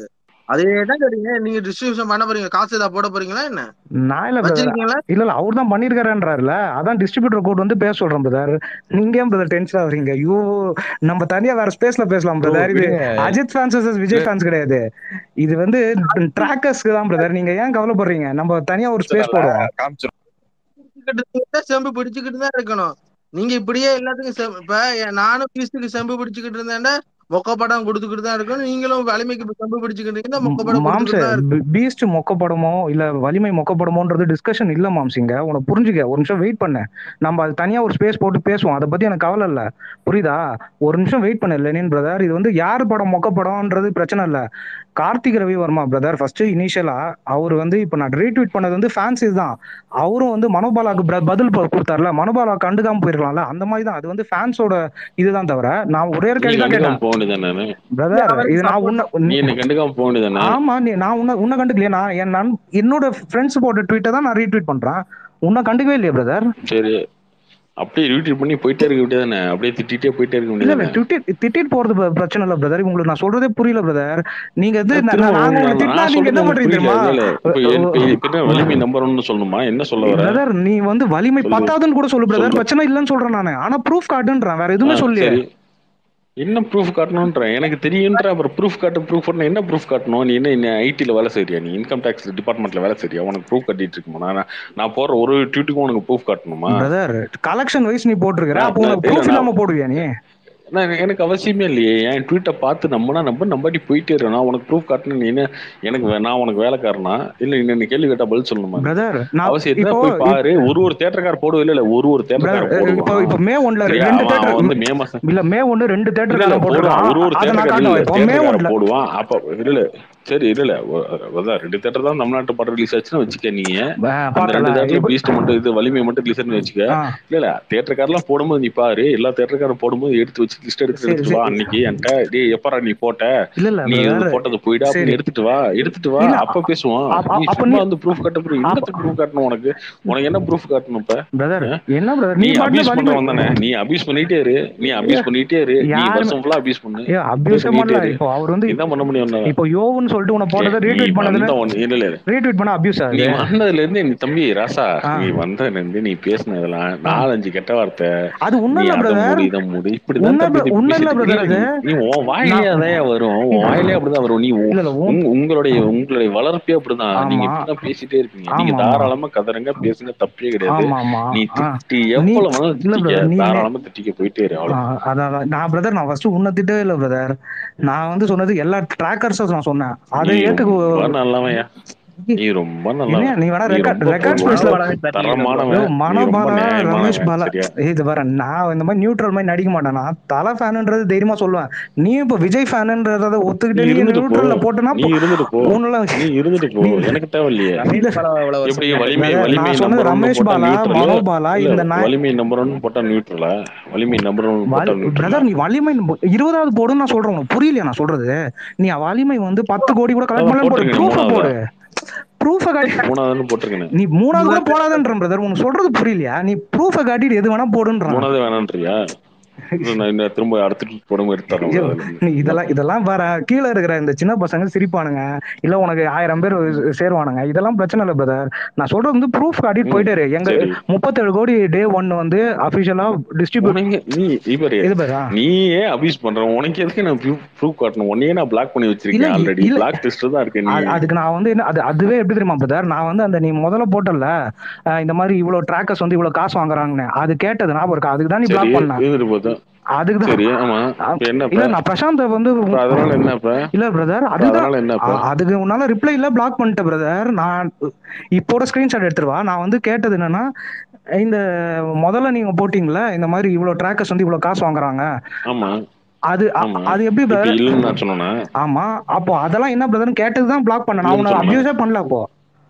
அதே தான் கேட்டீங்க நீங்க டிஸ்ட்ரிபியூஷன் பண்ண போறீங்க காசு ஏதாவது போட போறீங்களா என்ன நான் இல்ல brother. வச்சிருக்கீங்களா இல்ல இல்ல அவர் தான் பண்ணிருக்காருன்றாருல அதான் டிஸ்ட்ரிபியூட்டர் கோட் வந்து பேச சொல்றேன் பிரதர் நீங்க ஏன் பிரதர் டென்ஷன் ஆகுறீங்க ஐயோ நம்ம தனியா வேற ஸ்பேஸ்ல பேசலாம் Bro, பிரதர் இது விடுங்க. அஜித் ஃபேன்ஸ் விஜய் ஃபேன்ஸ் கிடையாது இது வந்து ட்ராக்கர்ஸ்க்கு தான் பிரதர் நீங்க ஏன் கவலைப்படுறீங்க நம்ம தனியா ஒரு ஸ்பேஸ் போடுவோம் காமிச்சிரும் பிடிச்சுக்கிட்டு இருந்தா செம்பு பிடிச்சுக்கிட்டு தான் இருக்கணும் நீங்க இப்படியே எல்லாத்துக்கும் செம்பு இப்ப என் நானும் பீஸுக்கு செம்பு பிடிச்சுக்கிட்டு இருந்தேன்னா மொக்க படம் கொடுத்துக்கிட்டு தான் இருக்கணும் நீங்களும் வலிமைக்கு செம்பு பிடிச்சுக்கிட்டு இருக்கீங்கன்னா மொக்க படம் மாம்ஸ் கொடுத்துக்கிட்டு தான் இருக்கணும் பீஸ்ட் மொக்கப்படமோ இல்ல வலிமை மொக்கப்படமோன்றது டிஸ்கஷன் இல்ல மாம்சிங்க உனக்கு புரிஞ்சுக்க ஒரு நிமிஷம் வெயிட் பண்ணு நம்ம அது தனியா ஒரு ஸ்பேஸ் போட்டு பேசுவோம் அதை பத்தி எனக்கு கவலை இல்ல புரியுதா ஒரு நிமிஷம் வெயிட் பண்ணு லெனின் பிரதர் இது வந்து யார் படம் மொக்கப்படம்ன்றது பிரச்சனை இல்ல கார்த்திக் ரவி வர்மா பிரதர் ஃபர்ஸ்ட் இனிஷியலா அவர் வந்து இப்ப நான் ரீட்வீட் பண்ணது வந்து ஃபேன்ஸ் தான் அவரும் வந்து மனோபாலாக்கு br- பதில் ப- கொடுத்தாருல மனோபாலா கண்டுக்காம போயிருக்கலாம்ல அந்த மாதிரி தான் அது வந்து ஃபேன்ஸோட இதுதான் தவிர நான் ஒரே ஒரு நீ கேள்வி தான் கேட்டேன் கண்டுக்காம போக வேண்டியதானே நானு பிரதர் இது நான் உன்ன நீ என்ன கண்டுக்காம போக வேண்டியதானே ஆமா நீ நான் உன்ன உன்ன கண்டுக்கலையா நான் என் நண் என்னோட ஃப்ரெண்ட்ஸ் போட்ட ட்வீட்டை தான் நான் ரீட்வீட் பண்றேன் உன்னை கண்டுக்கவே இல்லையா பிரதர் சரி அப்படியே ரிட்ரீட் பண்ணி போயிட்டே இருக்க வேண்டியதானே அப்படியே திட்டிட்டே போயிட்டே இருக்க இல்ல இல்ல வேண்டியதானே ட்விட்டர் திட்டிட்டு போறது ப- பிரச்சனை இல்ல பிரதர் உங்களுக்கு நான் சொல்றதே புரியல பிரதர் நீங்க வந்து அது நா- திரும்ப நாங்க உங்களை நான் திட்டினா நான் நீங்க என்ன சொல்றது பண்றீங்க புரியல தெரியுமா இல்ல இப்ப என்- இப்ப இப்ப என்ன வலிமை நம்பர் ஒன்னு சொல்லணுமா என்ன சொல்ல வர பிரதர் நீ வந்து வலிமை சொல்லு. பத்தாதுன்னு கூட சொல்லு பிரதர் சொல்லு. பிரச்சனை இல்லைன்னு சொல்றேன் நானு ஆனா ப்ரூஃப் காட்டுன்றேன் வேற எதுவுமே ஆ, சொல்லு சரி என்ன ப்ரூஃப் காட்டணும்ன்றேன் எனக்கு தெரியுன்ற அப்புறம் ப்ரூஃப் காட்டு ப்ரூஃப் காட்டணும் என்ன ப்ரூஃப் காட்டணும் நீ என்ன என்ன ஐடில வேலை செய்றியா நீ இன்கம் டேக்ஸ் டிபார்ட்மெண்ட்ல வேலை செய்றியா உனக்கு ப்ரூஃப் கட்டிட்டு இருக்குமா நான் நான் போற ஒரு ட்வீட்டுக்கும் உனக்கு ப்ரூஃப் காட்டணுமா பிரதர் கலெக்ஷன் வைஸ் நீ போட்டிருக்கிற நான்- அப்போ உனக்கு நான்- ப்ரூஃப் இல்ல, இல்லாம போடுவியா நீ நான் எனக்கு அவசியமே இல்லையே என் ட்வீட்டை பார்த்து நம்பினா நம்ப நம்பாட்டி போயிட்டே இரு நான் உனக்கு ப்ரூஃப் காட்டணும் நீ என்ன எனக்கு வே- நான் உனக்கு வேலைக்காரனா இல்ல இன்னும் கேள்வி கேட்டா பதில் சொல்லணுமா பிரதர் நான் அவசியம் இப்போ போய் பாரு ஒரு ஒரு தேட்டர்கார போடுவே இல்ல ஒரு ஒரு தேட்டர்கார brother, இப்போ போடுவான் இப்போ மே ஒன்ல சரியா? ரெண்டு அவன் அவன் வந்து தேட்டர் மே மாசம் இல்ல மே ஒன்னு ரெண்டு இல்ல, இல்ல, தேட்டர் போடுவான். ஒரு ஒரு போட்டுருக்கான் அதை நான் தேட்டர்கார காட்டுவேன் இப்போ மே தேட்டர்கார ஒன்ல போடுவான் அப்ப இல்ல இல்ல சரி இல்ல இல்ல ஒ- அதான் ரெண்டு தேட்டர் தான் தமிழ்நாட்டு படம் ரிலீஸ் ஆச்சுன்னு வச்சுக்க நீங்க அந்த ரெண்டு தேட்டர் பார்த்தல பீஸ்ட் மட்டும் இது வலிமை மட்டும் ரிலீஸ் வச்சுக்க இல்ல இல்ல தேட்டர்காரெல்லாம் போடும்போது நீ பாரு எல்லா தேட்டர்காரன் போடும்போது எடுத்து வச்சு லிஸ்ட் எடுத்து சரி, எடுத்துட்டு வா சரி. அன்னைக்கு என்கிட்ட டேய் எப்பரா நீ போட்ட இல்ல இல்ல நீ brother. வந்து போட்டது போயிடா அப்படின்னு சரி. எடுத்துட்டு வா எடுத்துட்டு வா இல்ல, அப்ப பேசுவோம் அப்ப- நீ அப்ப சும்மா நீ- வந்து ப்ரூஃப் காட்ட ப்ரூஃப் என்னத்துக்கு ப்ரூஃப் காட்டணும் உனக்கு உனக்கு என்ன ப்ரூஃப் காட்டணும் இப்ப பிரதர் ஆ? என்ன பிரதர் நீ நீ பாட்டுல அபியூஸ் வலிமை பண்றவன் தானே நீ அபியூஸ் பண்ணிட்டே இரு நீ அபியூஸ் பண்ணிட்டே இரு நீ யாருமே- வருஷம் ஃபுல்லா அபியூஸ் பண்ணு ஏ அபியூஸ் பண்ணிட்டே பண்ணல இரு. இப்போ அவர் வந்து இதான் பண்ண முடியும் உன்னால. இப்போ யோவுன்னு சொல்லிட்டு உன போட்டதை நீ ரீட்வீட் பண்ணதுல வந்த உடனே- இல்ல, இல்ல, இல்ல. ரீட்வீட் பண்ண அபியூஸ் நீ ஆகுது வந்ததுல இருந்து நீ தம்பி ராசா ஆ. நீ வந்ததுல இருந்து நீ பேசினதெல்லாம் நாலஞ்சு கெட்ட வார்த்தை அது உண்மை நீ இல்ல அதை பிரதர் மூடு இதை மூடு இப்படிதான் உண்மை தம்பி bro- நீ உண்மை இல்ல பேசிட்டு brother இருக்க. அது. நீ உன் வாயிலே அதான் வரும் உன் வாயிலே அப்படிதான் வரும் நீ உ- இல்ல இல்ல உன்- உங்க- உங்களுடைய உங்களுடைய வளர்ப்பே அப்படிதான் நீங்க ஆமா. இப்படிதான் பேசிட்டே இருப்பீங்க நீங்க ஆமா, ஆமா. தாராளமா கதறங்க பேசுங்க தப்பே கிடையாது ஆமா ஆமா நீ ஆ. திட்டி எவ்வளவு வேணாலும் இல்ல திட்டிக்க brother, நீ- தாராளமா திட்டிக்க போயிட்டே இரு ஆ, அவ்வளவு அதான் அதான். நான் பிரதர் நான் ஃபர்ஸ்ட் உன்னை திட்டவே இல்ல பிரதர் நான் வந்து சொன்னது எல்லா ட்ராக்கர்ஸும் நான் சொன்னேன் அதை நீ ஏத்துக்கு ரொம்ப நல்லவன்யா நீ ரொம்ப என்ன நல்லவன் நீ வேணா நீ ரெக்கார்ட் ரொம்ப ரெக்கார்ட் பொறுப்பான, ஸ்பேஸ்ல தரமானவன் யோ, நீ ரொம்ப மனோபாலா நியாயமானவன். ரமேஷ் பாலா சரியா இது வர நான் இந்த மாதிரி நியூட்ரல் மாதிரி நடிக்க மாட்டேன் நான் தலை ஃபேனுன்றது தைரியமா சொல்லுவேன் நீ இப்ப விஜய் ஃபேனுன்றத நீ ஒத்துக்கிட்டு நீ இருந்துட்டு போ நியூட்ரல்ல போட்டனா நீ இருந்துட்டு போ உன்னால நீ இருந்துட்டு போ எனக்கு தேவையில்லையே இல்ல, எப்படி வலிமை நான் வலிமை சொன்னது நம்பர் ஒன்னு ரமேஷ் போட்டா பாலா நியூட்ரல் மனோபாலா இந்த நாய் வலிமை நம்பர் ஒன்னு போட்டா நியூட்ரலா வலிமை நம்பர் ஒன்னு போட்டா நியூட்ரலா பிரதர் நீ வலிமை இருபதாவது போடுன்னு நான் சொல்றேன் உனக்கு புரியலையா நான் சொல்றது நீ வலிமை வந்து பத்து கோடி கூட கலெக்ட் அதான் பண்ணலாம் போடு போட்டிருக்கேன், ப்ரூஃப போடு மூணாவதா. ப்ரூஃப காட்டி மூணாவதுன்னு போட்டிருக்கேன் நீ மூணாவது கூட போடாதன்ற பிரதர் உனக்கு சொல்றது புரியலையா நீ ப்ரூஃப காட்டிட்டு எது வேணா போடுன்றான் மூணாவது வேணான்றியா இன்னும் நான் இன்னும் திரும்ப அடுத்த tweet போடும்போது எடுத்து தரேன் ஐயோ, அதுல இருந்து. நீ இதெல்லாம் இதெல்லாம் வர கீழே இருக்கிற இந்த சின்ன பசங்க சிரிப்பானுங்க இல்ல உனக்கு ஆயிரம் பேர் சேருவானுங்க இதெல்லாம் பிரச்சனை இல்ல பிரதர் நான் சொல்றது வந்து ப்ரூஃப் காட்டிட்டு ம், போயிட்டே இரு. எங்க சரி. முப்பத்தேழு கோடி டே ஒன் வந்து அபிஷியலா டிஸ்ட்ரிபியூட் உனக்கு நீ இவரு இது பாரா நீயே அபியூஸ் பண்ற உனக்கு எதுக்கு நான் ப்ரூஃப் காட்டணும் உன்னையே நான் பிளாக் பண்ணி இல்ல, வச்சிருக்கேன் ஆல்ரெடி இல்ல. பிளாக் லிஸ்ட் தான் இருக்கேன் நீ அது- அதுக்கு நான் வந்து என்ன அது அதுவே எப்படி தெரியுமா பிரதர் நான் வந்து அந்த நீ முதல்ல போட்டல அஹ் இந்த மாதிரி இவ்வளவு ட்ராக்கர்ஸ் வந்து இவ்வளவு காசு வாங்குறாங்கன்னு அது கேட்டது ஞாபகம் இருக்கா அதுக்கு தான் நீ சரி பிளாக் பண்ண இருந்துட்டு போதும் அதுக்கு தான் சரி ஆமா இப்ப என்ன இல்ல இப்ப? நான் பிரசாந்த் வந்து இப்ப அதனால என்ன இப்ப இல்ல பிரதர் இப்ப அதுதான் அதனால என்ன இப்ப அ- அதுக்கு உன்னால ரிப்ளை இல்ல பிளாக் பண்ணிட்ட பிரதர் நான் இப்போட ஸ்கிரீன்ஷாட் எடுத்துருவா நான் வந்து கேட்டது என்னன்னா இந்த முதல்ல நீங்க போட்டீங்களா இந்த மாதிரி இவ்வளவு ட்ராக்கர்ஸ் வந்து இவ்வளவு காசு வாங்குறாங்க ஆமா அது அ- ஆமா. அது எப்படி இப்ப பிரதர் இல்லன்னு நான் சொன்னேனா ஆமா அப்போ அதெல்லாம் என்ன பிரதர் கேட்டது தான் பிளாக் பண்ண நான் இல்லைன்னு உன்னை சொன்னேன். அபியூஸே பண்ணல அப்போ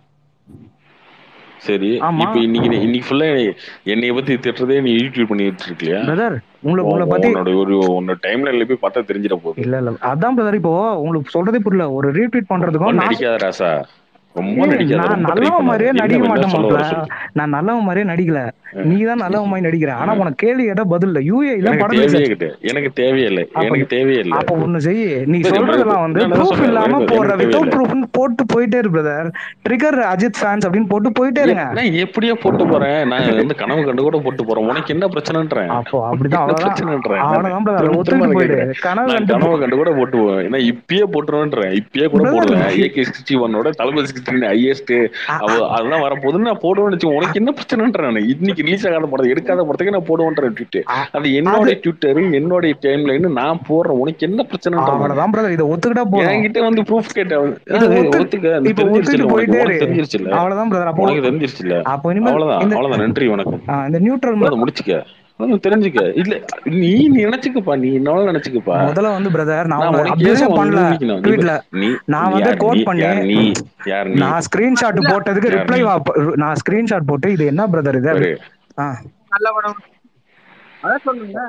சரி ஆமா. இப்ப இன்னைக்கு நீ- இன்னைக்கு ஃபுல்லா என்னைய பத்தி திட்டுறதே நீ யூடியூப் பண்ணி விட்டுருக்க இல்லையா பிரதர் உங்களை உங்களை பத்தி உன்னோட ஒரு உன்னோட டைம் லைன்ல போய் பார்த்தா தெரிஞ்சிட போகுது இல்ல இல்ல அதான் பிரதர் இப்போ உங்களுக்கு சொல்றதே புரியல ஒரு ரீட்வீட் பண்றதுக்கும் ரொம்ப நான் நடிக்காத ராசா ரொம்ப ஏய், நடிக்காத நான் ரொம்ப ட்ரை நல்லவன் பண்ணாத மாதிரியே என்ன நடிக்க என்ன மாட்டேன் சொல்ல வர மாப்ள சொல்லு நான் நல்லவன் மாதிரியே நடிக்கல நீ தான் நல்லவன் மாதிரி நடிக்கிற ஆனா உனக்கு கேள்வி கேட்டா பதில் இல்ல யூஏ இல்ல எனக்கு படத்துல தேவையே செ- கிடையாது எனக்கு தேவையே இல்லை அப்ப எனக்கு தேவையே இல்லை அப்ப ஒண்ணு செய்ய நீ சரி சொல்றதெல்லாம் வந்து நான் ப்ரூஃப் சொல்றேன் இல்லாம எனக்கு போடுற எனக்கு தேவையே வித்தவுட் இல்லை ப்ரூஃப்னு போட்டு போயிட்டே இரு பிரதர் ட்ரிகர் அஜித் ஃபேன்ஸ் அப்படின்னு போட்டு போயிட்டே இருங்க நான் எப்படியோ போட்டு போறேன் நான் வந்து கனவு கண்டு கூட போட்டு போறேன் உனக்கு என்ன பிரச்சனைன்றேன் அப்போ அப்படிதான் என்ன அவ்வளவுதான் பிரச்சனைன்றேன் நான் அவ்வளவுதான் பிரதர் திரும்ப திரும்ப ஒத்துக்கிட்டு அதை போயிடு கேக்குறேன் கனவு நான் கண்டு கனவு கண்டு கூட போட்டு போவேன் ஏன்னா இப்பயே போட்டுருவேன்றேன் இப்பயே கூட பிரதர் போடுவேன் ஏகே சிக்ஸ்டி ஒன்னோட தளபதி சிக்ஸ்டி ஹையஸ்ட் அவ அதெல்லாம் வரப்போகுதுன்னு நான் போடுவேன்னு வச்சு உனக்கு என்ன பிரச்சனைன்றேன் நான் இன்னைக்கு ரிலீஸ் ஆகாத படம் எடுக்காத படத்துக்கு நான் போடுவேன்றேன் ட்விட் அது என்னோட ட்விட்டர் என்னோட டைம் லைன் நான் போடுறேன் உனக்கு என்ன பிரச்சனைன்ற நான் அவ்வளவுதான் பிரதர் இதை ஒத்துக்கிட்டா போதும் என்கிட்ட வந்து ப்ரூஃப் கேட்டேன் இது அது ஒத்து- ஒத்துக்க அது இப்ப தெரிஞ்சிருச்சுல்ல ஒத்துக்கிட்டு உனக்கு போயிட்டே உனக்கு இரு தெரிஞ்சிருச்சுல்ல அவ்வளவுதான் பிரதர் அப்போ உனக்கு தெரிஞ்சிருச்சுல்ல அப்போ இனிமேல் அவ்வளவுதான் இந்த அவ்வளவுதான் நன்றி வணக்கம் ஆ, இந்த நியூட்ரல் அதை முடிச்சுக்க அதை தெரிஞ்சுக்க இல்ல நீ நினைச்சுக்கப்பா நீ என்னால நினைச்சுக்கப்பா முதல்ல வந்து பிரதர் நான் நான் உன்னை உனக்கு அபியூஸே ஏன் பண்ணல வந்து நிக்கணும்? நீ ட்வீட்ல நீ நான் நீ வந்து யார் கோட் நீ பண்ணி யார் நீ யார் நீ நான் ஸ்கிரீன்ஷாட் போட்டதுக்கு யார் ரிப்ளை நீ? நான் ஸ்கிரீன்ஷாட் போட்டு இது என்ன பிரதர் இது பாரு, ஆ நல்ல படம் அதான் சொல்லுங்க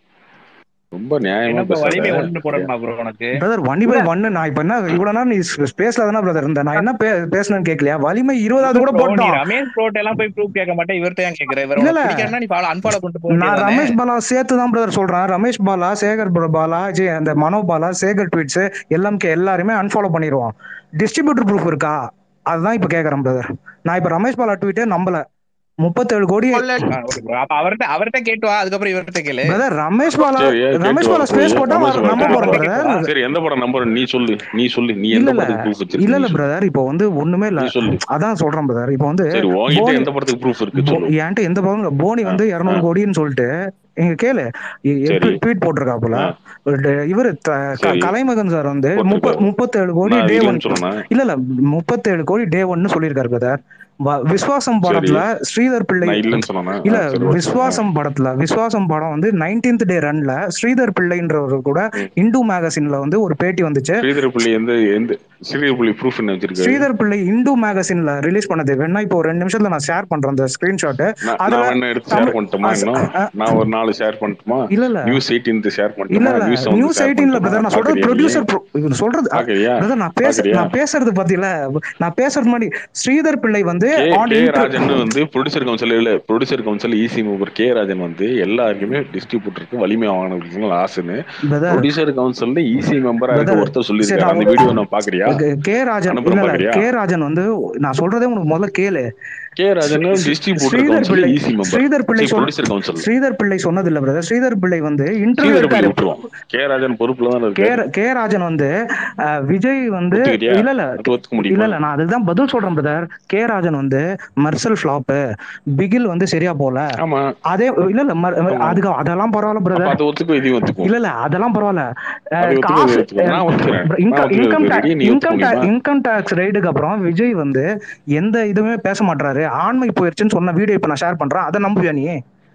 ரொம்ப நியாயமா என்ன bro, வலிமை பேசாத ஒண்ணு போடணுமா ப்ரோ உனக்கு பிரதர் வண்டி பை ஒன்னு நான் இப்ப என்ன இவ்வளவு நேரம் நீ ஸ்பேஸ்ல தானே பிரதர் இருந்த நான் என்ன பே- பேசுனேன்னு கேட்கலையா வலிமை இருபதாவது கூட bro, நீ போட்டோம் ரமேஷ் ப்ரோட் எல்லாம் போய் ப்ரூஃப் கேட்க மாட்டேன் இவர்ட்ட ஏன் கேக்குற இவர் இல்ல, உனக்கு இல்ல. பிடிக்கலன்னா நீ ஃபாலோ அன்ஃபாலோ பண்ணிட்டு போக நான் வேண்டியதுதானே? ரமேஷ் பாலா சேர்த்து தான் பிரதர் சொல்றேன் ரமேஷ் பாலா சேகர் பர- பாலா ஜெய் அந்த மனோ பாலா சேகர் ட்வீட்ஸ் எல்லாமே எல்லாருமே அன்ஃபாலோ பண்ணிடுவோம் டிஸ்ட்ரிபியூட்டர் ப்ரூஃப் இருக்கா அதுதான் இப்ப கேக்குறேன் பிரதர் நான் இப்ப ரமேஷ் பாலா ட்வீட்டே நம்பல முப்பத்தேழு கோடி ஆ, okay bro. அப்ப அவர்ட்ட அவர்ட்ட கேட்டு வா அதுக்கப்புறம் இவர்ட்ட கேளு பிரதர் ரமேஷ் பாலா சரி, ஏன் ரமேஷ் கேட்டு பாலா வா, ஸ்பேஸ் போய், போட்டா ரமேஷ் பாலா நம்ப கேட்டு போறோம் வா. பிரதர் சரி எந்த படம் நம்பர் நீ சொல்லு நீ சொல்லு நீ இல்ல எந்த இல்ல படத்துக்கு ப்ரூஃப் இல்ல இல்ல வச்சிருக்க பிரதர் இப்போ வந்து ஒண்ணுமே இல்ல நீ சொல்லு அதான் சொல்றேன் பிரதர் இப்போ வந்து சரி உன்கிட்ட போனி- எந்த படத்துக்கு ப்ரூஃப் இருக்கு போ- சொல்லு என்கிட்ட எந்த படம் இல்ல. போனி வந்து ஆ, இருநூறு ஆ. கோடின்னு சொல்லிட்டு இங்க கேளு சரி. ட்வீட் போட்டிருக்காப்புல இவரு த- க- சரி. கலைமகன் சார் வந்து முப்ப போட்டிருக்காரு. முப்பத்தேழு கோடி நான் டே ஒன் இல்லைன்னு சொன்னேன் இல்ல இல்ல முப்பத்தேழு கோடி டே ஒன்னு சொல்லியிருக்காரு பிரதர் விஸ்வாசம் படத்துல ஸ்ரீதர் பிள்ளை நான் இல்லைன்னு சொன்னேன் இல்ல சரி ஓகே. விஸ்வாசம் படத்துல விஸ்வாசம் படம் வந்து நைன்டீன்த் டே ரன்ல ஸ்ரீதர் பிள்ளைன்றவர் கூட ம். இந்து மேகசின்ல வந்து ஒரு பேட்டி வந்துச்சு ஸ்ரீதர் புள்ளி எந்த எந்த ஸ்ரீதர் புள்ளி ப்ரூஃப் என்ன வச்சிருக்காரு ஸ்ரீதர் பிள்ளை இந்து மேகசின்ல ரிலீஸ் பண்ணது வேணா இப்போ ஒரு ரெண்டு நிமிஷத்துல நான் ஷேர் பண்றேன் அந்த ஸ்கிரீன்ஷாட் நான் அதுல நான் என்ன எடுத்து ஷேர் தமிழ்- பண்ணட்டுமா அ- இன்னும் அ- நான் ஒரு நாலு ஷேர் பண்ணட்டுமா இல்ல இல்ல நியூஸ் எயிட்டீன் ஷேர் இல்ல பண்ணட்டுமா இல்ல நியூஸ் நியூஸ் எயிட்டீன்ல பிரதர் நான் சொல்றது ப்ரொடியூசர் சொல்றது அ, பாக்குறியா பிரதர் நான் பேச பாக்குறியா? நான் பேசுறது பத்தியில நான் பேசுறது முன்னாடி ஸ்ரீதர் பிள்ளை வந்து K on K inter- Rajan வந்து ப்ரொடியூசர் கவுன்சில் இல்ல ப்ரொடியூசர் கவுன்சில் ஈசி மூவர் கே ராஜன் வந்து எல்லாருக்குமே டிஸ்ட்ரிபியூட்டருக்கு வலிமை வாங்கினவங்களுக்கு ஆசுன்னு பிரதர் ப்ரொடியூசர் கவுன்சில்ல ஈசி மெம்பரா இருக்க Brother, ஒருத்தர் சரி, சொல்லியிருக்காரு நான் அந்த வீடியோ நான் பாக்குறியா கே ராஜன் அனுப்புறேன் இல்ல இல்ல பாக்குறியா? கே ராஜன் வந்து நான் சொல்றதே உனக்கு முதல்ல கேளு K Rajan distributor Sridhar council Pillai EC member Sridhar Pillai சொன்ன ப்ரொடியூசர் கவுன்சில் ஸ்ரீதர் பிள்ளை சொன்னது இல்ல பிரதர் ஸ்ரீதர் பிள்ளை வந்து இன்டர்வியூ ஸ்ரீதர் பிள்ளை எடுத்தாரு விட்டுருவோம் கே ராஜன் பொறுப்புல தான் கே இருக்கு கே ராஜன் வந்து அஹ், விஜய் வந்து ஒத்துக்கிட்டியா? இல்ல இல்ல அது ஒத்துக்க இல்ல முடியுமா இல்ல நான் அதுதான் பதில் சொல்றேன் பிரதர் கே ராஜன் வந்து மர்சல் ஃபிளாப் பிகில் வந்து சரியா போல ஆமா அதே இல்ல இல்ல மர்- ஆமா. அதுக்கு அதெல்லாம் பரவாயில்ல அப்ப பிரதர் அது ஒத்துக்கும் இதையும் ஒத்துக்கும் இல்ல இல்ல அதெல்லாம் பரவாயில்ல அது ஒத்துக்கும் காசு இது ஒத்துக்கும் நான் ஒத்துக்கிறேன் நான் இன்கம் ஒத்துக்கிறேன் நீ இன்கம் ஒத்துக்க முடியுமா இன்கம் டாக்ஸ் ரைடுக்கு அப்புறம் விஜய் வந்து எந்த இதுவுமே பேச மாட்டாரு ஆண்மை போயிருச்சுன்னு சொன்ன வீடியோ இப்ப நான் ஷேர் பண்றேன் அதை நம்புவியா நீ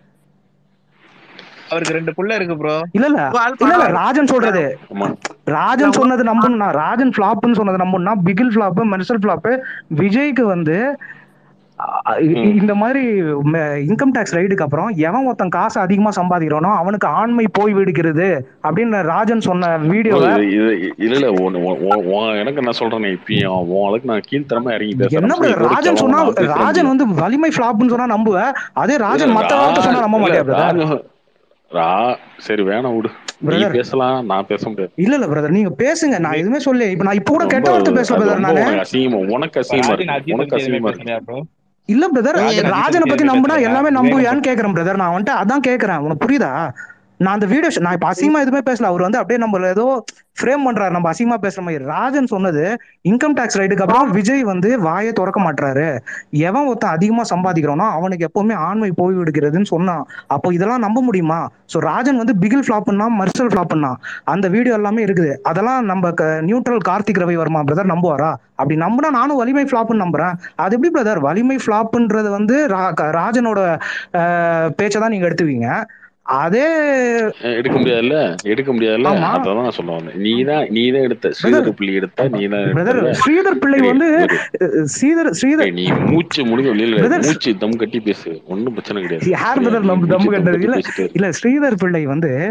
அவருக்கு ரெண்டு புள்ள இருக்கு ப்ரோ இல்ல இல்ல இல்ல இல்ல ராஜன் சொல்றது ஆமா ராஜன் சொன்னது நம்பணும்னா ராஜன் ஃபிளாப்னு சொன்னது நம்பணும்னா பிகில் ஃபிளாப் மெர்சல் ஃபிளாப் விஜய்க்கு வந்து அ- இ- ம். இந்த மாதிரி இன்கம் டாக்ஸ் ரைடுக்கு அப்புறம் எவன் ஒருத்தன் காசு அதிகமா சம்பாதிக்கிறானோ அவனுக்கு ஆண்மை போய் விடுகிறது அப்படின்னு ராஜன் சொன்ன வீடியோவை இது இது- இல்ல இல்ல உன் உன் உன் உன் எனக்கு நான் சொல்றேன் இப்பயும் உன் அளவுக்கு நான் கீழ்த்தரமா இறங்கி பேசுறேன் என்ன சரி, brother, ராஜன் ஒரு சொன்னா நான் பேசுறேன். ராஜன் வந்து வலிமை ஃபிளாப்னு சொன்னா நம்புவ அதே ராஜன் இல்ல, மத்த வார்த்தை சொன்னா நம்ப இல்ல, மாட்டியா பிரதர் ராஜன் ரா சரி வேணாம் விடு நீ Brother. பேசலாம் நான் பேச முடியாது இல்ல இல்ல பிரதர் நீங்க பேசுங்க நான் எதுவுமே சொல்லல இப்ப நான் இப்ப கூட கெட்ட ரொம்ப- வார்த்தை பேசல அது பிரதர் ரொம்ப நானு உனக்கு அசிங்கமா உனக்கு அசிங்கமா ராஜன் இருக்கு அஜித் உனக்கு பத்தி எதுவுமே அசிங்கமா இருக்கு பேசலையா ப்ரோ இல்ல பிரதர் ராஜன் ராஜனை பத்தி அஜித் நம்புனா பத்தி எல்லாமே பேசுறேன். நம்புவியான்னு கேக்குறேன் பிரதர் நான் வந்துட்டு அதான் கேக்குறேன் உனக்கு புரியுதா நான் அந்த வீடியோ நான் இப்ப அசிங்கமா எதுவுமே பேசல அவர் வந்து அப்படியே நம்ம ஏதோ ஃப்ரேம் பண்றாரு நம்ம அசிங்கமா பேசுற மாதிரி ராஜன் சொன்னது இன்கம் டாக்ஸ் ரைடுக்கு அப்புறம் விஜய் வந்து வாயை திறக்க மாட்டாரு எவன் ஒருத்தன் அதிகமா சம்பாதிக்கிறானோ அவனுக்கு எப்பவுமே ஆண்மை போய் விடுகிறதுன்னு சொன்னான் அப்போ இதெல்லாம் நம்ப முடியுமா சோ ராஜன் வந்து பிகில் ஃபிளாப்னா மர்சல் ஃபிளாப்னா அந்த வீடியோ எல்லாமே இருக்குது அதெல்லாம் நம்ம நியூட்ரல் கார்த்திக் ரவி வர்மா பிரதர் நம்புவாரா அப்படி நம்பினா நானும் வலிமை ஃபிளாப்னு நம்புறேன் அது எப்படி பிரதர் வலிமை ஃபிளாப்ன்றது வந்து ரா- க- ராஜனோட பேச்சை தான் நீங்க எடுத்துவீங்க அதே அஹ் எடுக்க முடியாதுல்ல எடுக்க முடியாதுல்ல ஆமா. அதான் நான் சொல்ல வந்தேன் நீ தான் நீ தான் எடுத்த ஸ்ரீதர் புள்ளி எடுத்த நீ தான் பிரதர் எடுத்த ஸ்ரீதர் பிள்ளை வந்து அஹ், ஸ்ரீதர் ஸ்ரீதர் நீ மூச்சு முடிக்க இல்ல Brother, மூச்சு தம் கட்டி பேசு ஒண்ணும் பிரச்சனை கிடையாது யார் சரியா? பிரதர் நீ நம்ம மூச்சு தம் தம் கட்டது கட்டி இல்ல பேசிட்டே இரு. இல்ல ஸ்ரீதர் பிள்ளை வந்து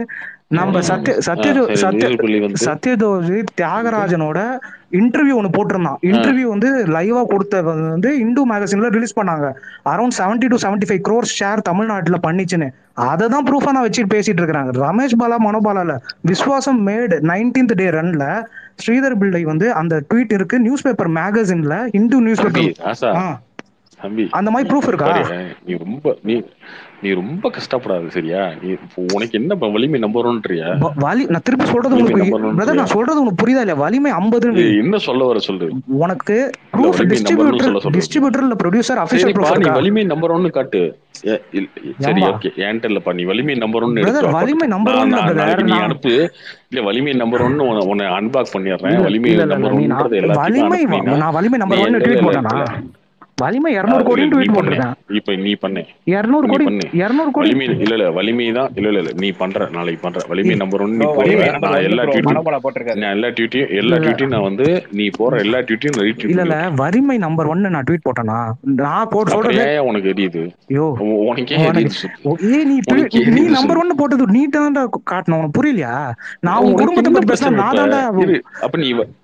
நம்ம சத்ய சத்யஜோ சரி, சத்ய நீர்பள்ளி வந்து சத்யஜோதி தியாகராஜனோட இன்டர்வியூ ஒன்று போட்டிருந்தான் இன்டர்வியூ வந்து லைவா கொடுத்த வந்து இந்து மேகசின்ல ரிலீஸ் பண்ணாங்க around seventy to seventy five crores share தமிழ்நாட்டுல பண்ணிச்சுன்னு அதை தான் ப்ரூஃபா நான் வச்சுட்டு பேசிட்டு இருக்கிறாங்க ரமேஷ் பாலா மனோபாலால விஸ்வாசம் மேடு நைன்டீன்த் டே ரன்ல ஸ்ரீதர் பிள்ளை வந்து அந்த ட்வீட் இருக்கு நியூஸ் பேப்பர் மேகசின்ல இந்து நியூஸ் தம்பி பேப்பர் ஆசா தம்பி அந்த மாதிரி ப்ரூஃப் இருக்கா பாரு, நீ ரொம்ப நீ நீ ரொம்ப கஷ்டப்படாத சரியா நீ இப்போ உனக்கு என்ன இப்ப வலிமை நம்பர் ஒன்றியா வ- வலி நான் திருப்பி சொல்றது வலிமை உனக்கு number one பிரதர் நான் சொல்றது உனக்கு புரியுதா இல்லையா வலிமை ஐம்பதுன்னு என்ன சொல்ல வர சொல்லு உனக்கு ப்ரூஃப் வலிமை number one சொல்ல டிஸ்ட்ரிபியூட்டர் சொல்றது. டிஸ்ட்ரிபியூட்டர் இல்ல ப்ரொடியூசர் அபிஷியல் சரிப்பா ப்ரூஃப் நீ இருக்கா வலிமை நம்பர் ஒன்னு காட்டு ஏ, இல்ல, சரி ஏம்பா? ஓகே என்கிட்ட இல்லப்பா நீ வலிமை நம்பர் ஒன்னு Brother, எடுத்து வா. வலிமை number நான் one இல்ல நான் brother. நாளைக்கு நீ நான்- அனுப்பு இல்ல வலிமை நம்பர் ஒன்னு உன்னை அன்பாக் பண்ணிடுறேன் இல்ல, வலிமை இல்ல, இல்ல, நம்பர் நீ நான் ஒன்றது எல்லாத்தையும் வலிமை அனுப்புனீன்னா, நான் வலிமை நம்பர் நீ ஒன்னு இல்ல, ட்வீட் இல்ல, போட்டேனா இல்ல. வலிமை இருநூறு கோடி நீ ட்வீட் பண்ணு. போட்டிருக்கேன் இப்ப நீ பண்ணு இருநூறு நீ கோடி பண்ணு. இருநூறு கோடி வலிமை இல்ல இல்ல வலிமை தான் இல்ல இல்ல இல்ல நீ பண்ற நாளைக்கு பண்ற வலிமை நம்பர் ஒன்னு நீ Bro, போடுற வலிமை நான் number எல்லா one bro, ட்வீட்டும் மனோபாலா போட்டிருக்காரு நான் எல்லா ட்வீட்டையும் எல்லா இல்ல. ட்வீட்டையும் நான் வந்து நீ போற எல்லா ட்வீட்டையும் நான் retweet இல்ல இல்ல பண்ணுவேன். வலிமை நம்பர் ஒன்னு நான் ட்வீட் போட்டேனா நான் போட்டு அப்புறம் சொல்றது ஏன் உனக்கு எரியுது ஐயோ உ- உனக்கே உனக்கு- எரியுது சொல்லு. ஓ, ஏய் நீ tweet- உனக்கு நீ எரியுது நம்பர் சொல்லு. ஒன்னு போட்டது நீ தான் காட்டணும் உனக்கு புரியலையா நான் உன் உனக்கு குடும்பத்தை என்ன பத்தி பேசினா பிரச்சனை நான் இப்ப? தான்டா இரு, அப்ப நீ வ-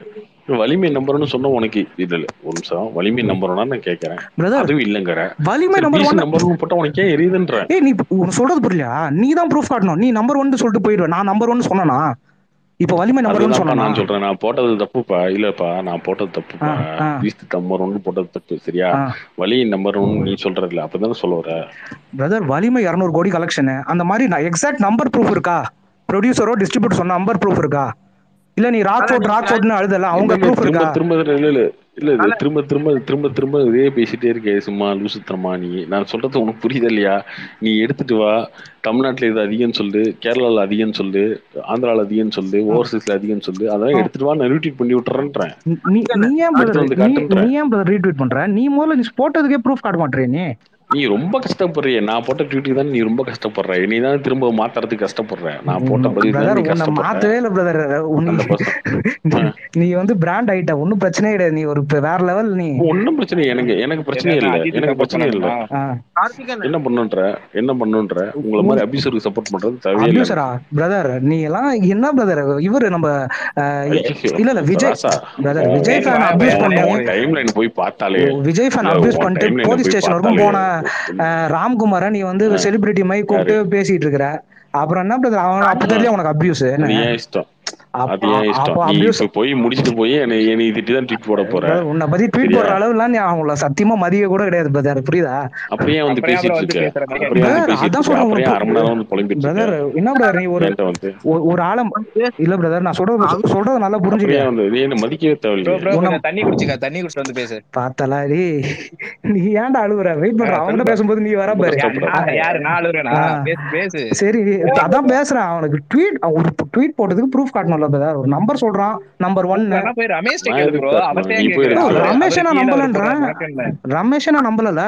வலிமை நம்பர்னு சொன்ன உனக்கு இல்ல இல்ல ஒரு நிமிஷம் வலிமை நம்பர்னா நான் கேக்குறேன் பிரதர் அதுவும் இல்லங்கிற வலிமை நம்பர் ஒன் நம்பர்னு போட்டா உனக்கு ஏன் எரியுதுன்ற ஏய் நீ உனக்கு சொல்றது புரியலையா நீ தான் ப்ரூஃப் காட்டணும் நீ நம்பர் ஒன்னு சொல்லிட்டு போயிடுவ நான் நம்பர் ஒன்னு சொன்னனா இப்ப வலிமை நம்பர் ஒன்னு அதுதான்ப்பா சொன்னா நான் சொல்றேன் நான் போட்டது தப்புப்பா இல்லப்பா நான் போட்டது தப்புப்பா ஆ, ஆ. பீஸ்ட் நம்பர் ஒன்னு போட்டது தப்பு சரியா வலி நம்பர் ஒன்னு நீ சொல்றது இல்ல அப்பதானே சொல்ல வர பிரதர் வலிமை இரநூறு கோடி கலெக்ஷன் அந்த மாதிரி நான் எக்ஸாக்ட் நம்பர் ப்ரூஃப் இருக்கா ப்ரொடியூசரோ டிஸ்ட்ரிபியூட்டர் சொன்ன நம்பர் ப்ரூஃப் இருக்கா இல்ல நீ ராக் ஃபோர்ட் ராக் ஃபோர்ட்னு அழுதல அவங்க இல்ல, ப்ரூஃப் திரும்ப இருக்கா திரும்ப இல்ல இல்ல இல்ல இல்ல திரும்ப திரும்ப திரும்ப திரும்ப இதே பேசிட்டே இருக்கே சும்மா லூசுத்தனமா நீ நான் சொல்றது உனக்கு புரியுது இல்லையா நீ எடுத்துட்டு வா தமிழ்நாட்டுல இது அதிகம்னு சொல்லு கேரளால அதிகம்னு சொல்லு ஆந்திரால அதிகம்னு சொல்லு ஓவர்சீஸ்ல அதிகம்னு சொல்லு அதெல்லாம் எடுத்துட்டு வா நான் ரீட்வீட் பண்ணி விட்டுறேன்றேன் நீ நீ ஏன் அடுத்து brother வந்து நீ காட்டுன்றேன். நீ ஏன் பிரதர் ரீட்வீட் பண்ற நீ முதல்ல நீ போட்டதுக்கே ப்ரூஃப் காட்ட மாட்டே நீ நீ ரொம்ப கஷ்டப்படுறிய நான் போட்ட ட்வீட்டுக்கு தான் நீ ரொம்ப கஷ்டப்படுற நீ தான் திரும்ப மாத்துறதுக்கு கஷ்டப்படுற நான் போட்ட பதில் தான் பிரதர் நீ உன்னை கஷ்டப்படுற மாத்தவே இல்ல பிரதர் அந்த பசங்க நீ வந்து பிராண்ட் ஆயிட்ட ஒன்னும் பிரச்சனையே கிடையாது நீ ஒரு இப்ப வேற லெவல் நீ ஒன்னும் பிரச்சனை இல்லை. எனக்கு எனக்கு பிரச்சனை எதுனா இல்ல அஜித்துக்கு எனக்கு support பிரச்சனை இல்ல பண்ணணுமா? ஆ. கார்த்திகன் என்ன பண்ணுன்ற என்ன பண்ணுன்ற உங்களை மாதிரி அபியூசருக்கு சப்போர்ட் பண்றது தேவையே இல்ல அபியூசரா பிரதர் நீ எல்லாம் என்ன பிரதர் இவரு நம்ம அஹ், ஐயோ, இல்ல இல்ல விஜய் ராசா, பிரதர் உன் விஜய் ஃபேன் உன் அபியூஸ் பண்ணி உன் டைம்லைன் போய் பார்த்தாலே விஜய் ஃபேன் இல்ல, அபியூஸ் உன் பண்ணிட்டு timeline போலீஸ் போய் ஸ்டேஷன் வரைக்கும் போன பார்த்தாலே அஹ், ராம்குமார நீ வந்து செலிபிரிட்டி மாதிரி கூப்பிட்டு பேசிட்டு இருக்கிற அப்புறம் என்ன பிரதர் அவன் அப்ப தெரியல உனக்கு அபியூஸ் அது ஏன் இஷ்டம் அது ஏன் இஷ்டம் அப்போ நீ அபியூஸ் இப்ப போய் முடிச்சிட்டு போய் என்னை என்னை திட்டி தான் ட்வீட் போட போற உன்னை பத்தி ட்வீட் சரியா? போடுற அளவுலாம் நீ அவங்கள சத்தியமா மதிய கூட கிடையாது பிரதர் புரியுதா அப்படியே வந்து அப்புறம் பேசிட்டு அப்புறம் வந்து இருக்க பேசுற மாதிரி அப்படியே வந்து Brother, பேசிட்டு அதான் இருக்க சொல்றேன் அப்படியே உனக்கு. அரை மணி நேரம் வந்து புலம்பிட்டு பிரதர் இருக்க என்ன பிரதர் நீ ஒரு என்கிட்ட வந்து ஒரு- ஒரு ஆளம் இல்ல பிரதர் நான் சொல்றது சொல்றது நல்லா அப்படியே புரிஞ்சுக்க வந்து நீ என்ன மதிக்கவே ப்ரோ தேவையில்லையே ப்ரோ உன்னை- கொஞ்சம் தண்ணி குடிச்சுக்க தண்ணி குடிச்சிட்டு வந்து பேசு பார்த்தலா டேய் நீ ஏன்டா அழுகுற வெயிட் பண்ற ஆ, அவன்கிட்ட சொல்லுப்பா. பேசும்போது நீ வர பாரு யார் நான் யாரு நான் அழுகுறேனா ஆ. பேசு பேசு சரி அதான் பேசுறேன் அவனுக்கு ட்வீட் ஒரு ட்வீட் போட்டதுக்கு ப்ரூஃப் காட்டணும்ல பிரதர் ஒரு நம்பர் சொல்றான் நம்பர் ஒன்னு வேணா போய் ரமேஷ் நான் கேக்குது எதுக்கு ப்ரோ காட்டணும்? அவர்கிட்ட நீ ஏன் போய் கேக்குற? எடுத்து அவரு- ரமேஷை அவரு நான் கீழே நம்பலன்றேன். உனக்கு என்ன? ரமேஷை நான் நம்பலல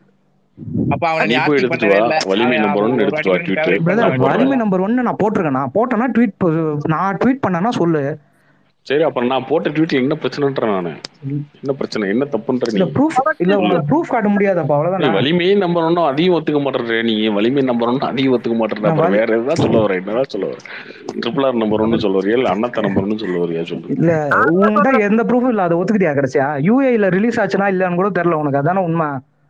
அப்ப அவனை நீ நீ போய் ஆர்த்தி எடுத்துட்டு பண்ணவே வா. இல்ல. வலிமை அவன் number one ஒரு எடுத்துட்டு வா, வாட்டி tweet. favorite பிரதர் பண்ணவன் வலிமை சொல்றான். நம்பர் ஒன்னு நான் போட்டிருக்கேன் நான் போட்டேன்னா ட்வீட் நான் ட்வீட் பண்ணேன்னா சொல்லு சரி அப்புறம் நான் போட்ட ட்வீட்ல என்ன பிரச்சனைன்ற நானு என்ன பிரச்சனை என்ன தப்புன்ற நீ இல்ல ப்ரூஃப் இல்ல உங்களுக்கு ப்ரூஃப் காட்ட முடியாது அப்ப நீ அவ்வளவுதான் வலிமையே நம்பர் ஒன்னும் அதையும் ஒத்துக்க மாட்டேற நீ வலிமை நம்பர் ஒன்னும் அதையும் ஒத்துக்க மாட்டேற நான் அப்புறம் வலி- வேற எதாவது சொல்ல வர என்னதான் சொல்ல வர ட்ரிபிள் ஆர் நம்பர் ஒன்னு சொல்ல வரியா இல்ல அண்ணாத்த நம்பர் ஒன்னு சொல்ல வரியா சொல்லு இல்ல உன்கிட்ட எந்த ப்ரூஃபும் இல்ல அதை ஒத்துக்கிட்டியா கிடைச்சியா யூஏல ரிலீஸ் ஆச்சுனா இல்லன்னு கூட தெரியல உனக்கு அதானே உண்மை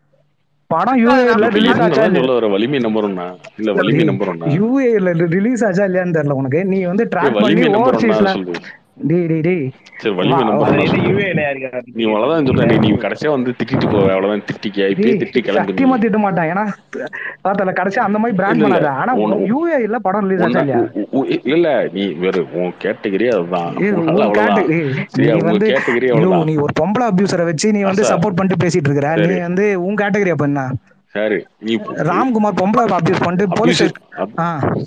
படம் யூஏல இப்ப ரிலீஸ் ஆச்சா என்னதான் சொல்ல வர வலிமை நம்பர் ஒன்னா இல்ல வலிமை நம்பர் ஒன்னா யூஏல ரிலீஸ் ஆச்சா இல்லையான்னு தெரியல உனக்கு நீ வந்து ட்ராக் பண்ணி வலிமை நம்பர் ஒன்னா ஓவர்சீஸ்ல சொல்லு டேய் டேய் டேய் சரி வலிமை வா- நம்பர் அது ஒன்னா என்ன சொல்லு UA ல யாருக்கு நீ அவ்வளவுதான் சொல்ற நீ நீ கடைசியா வந்து திட்டிட்டு போவ அவ்வளவுதான் திட்டிக்க இப்பயே திட்டி டேய், கிளம்பி சத்தியமா திட்ட மாட்டான் ஏன்னா பார்த்தல கடைசியா அந்த மாதிரி பிராண்ட் இல்ல, இல்ல. பண்ணாத ஆனா உன்ன- யூஏ இல்ல படம் ரிலீஸ் ஆச்சா உன்ன- இல்லையா உ- உ- இல்ல இல்ல நீ வேற உன் கேட்டகரி அதுதான் ஏய், உன்னால உன் அவ்வளவுதான் category- ஏய், நீ சரியா உன் வந்து கேட்டகரி ஐயோ, அவ்வளவுதான் நீ ஒரு பொம்பளை அபியூசரை வச்சு நீ வந்து ஆசா. சப்போர்ட் பண்ணிட்டு பேசிட்டு இருக்கிற நீ சரி. வந்து உன் கேட்டகரி அப்ப என்ன சரி நீ ராம்குமார் பொம்பளை அபியூஸ் பண்ணிட்டு போலீஸ் ஆ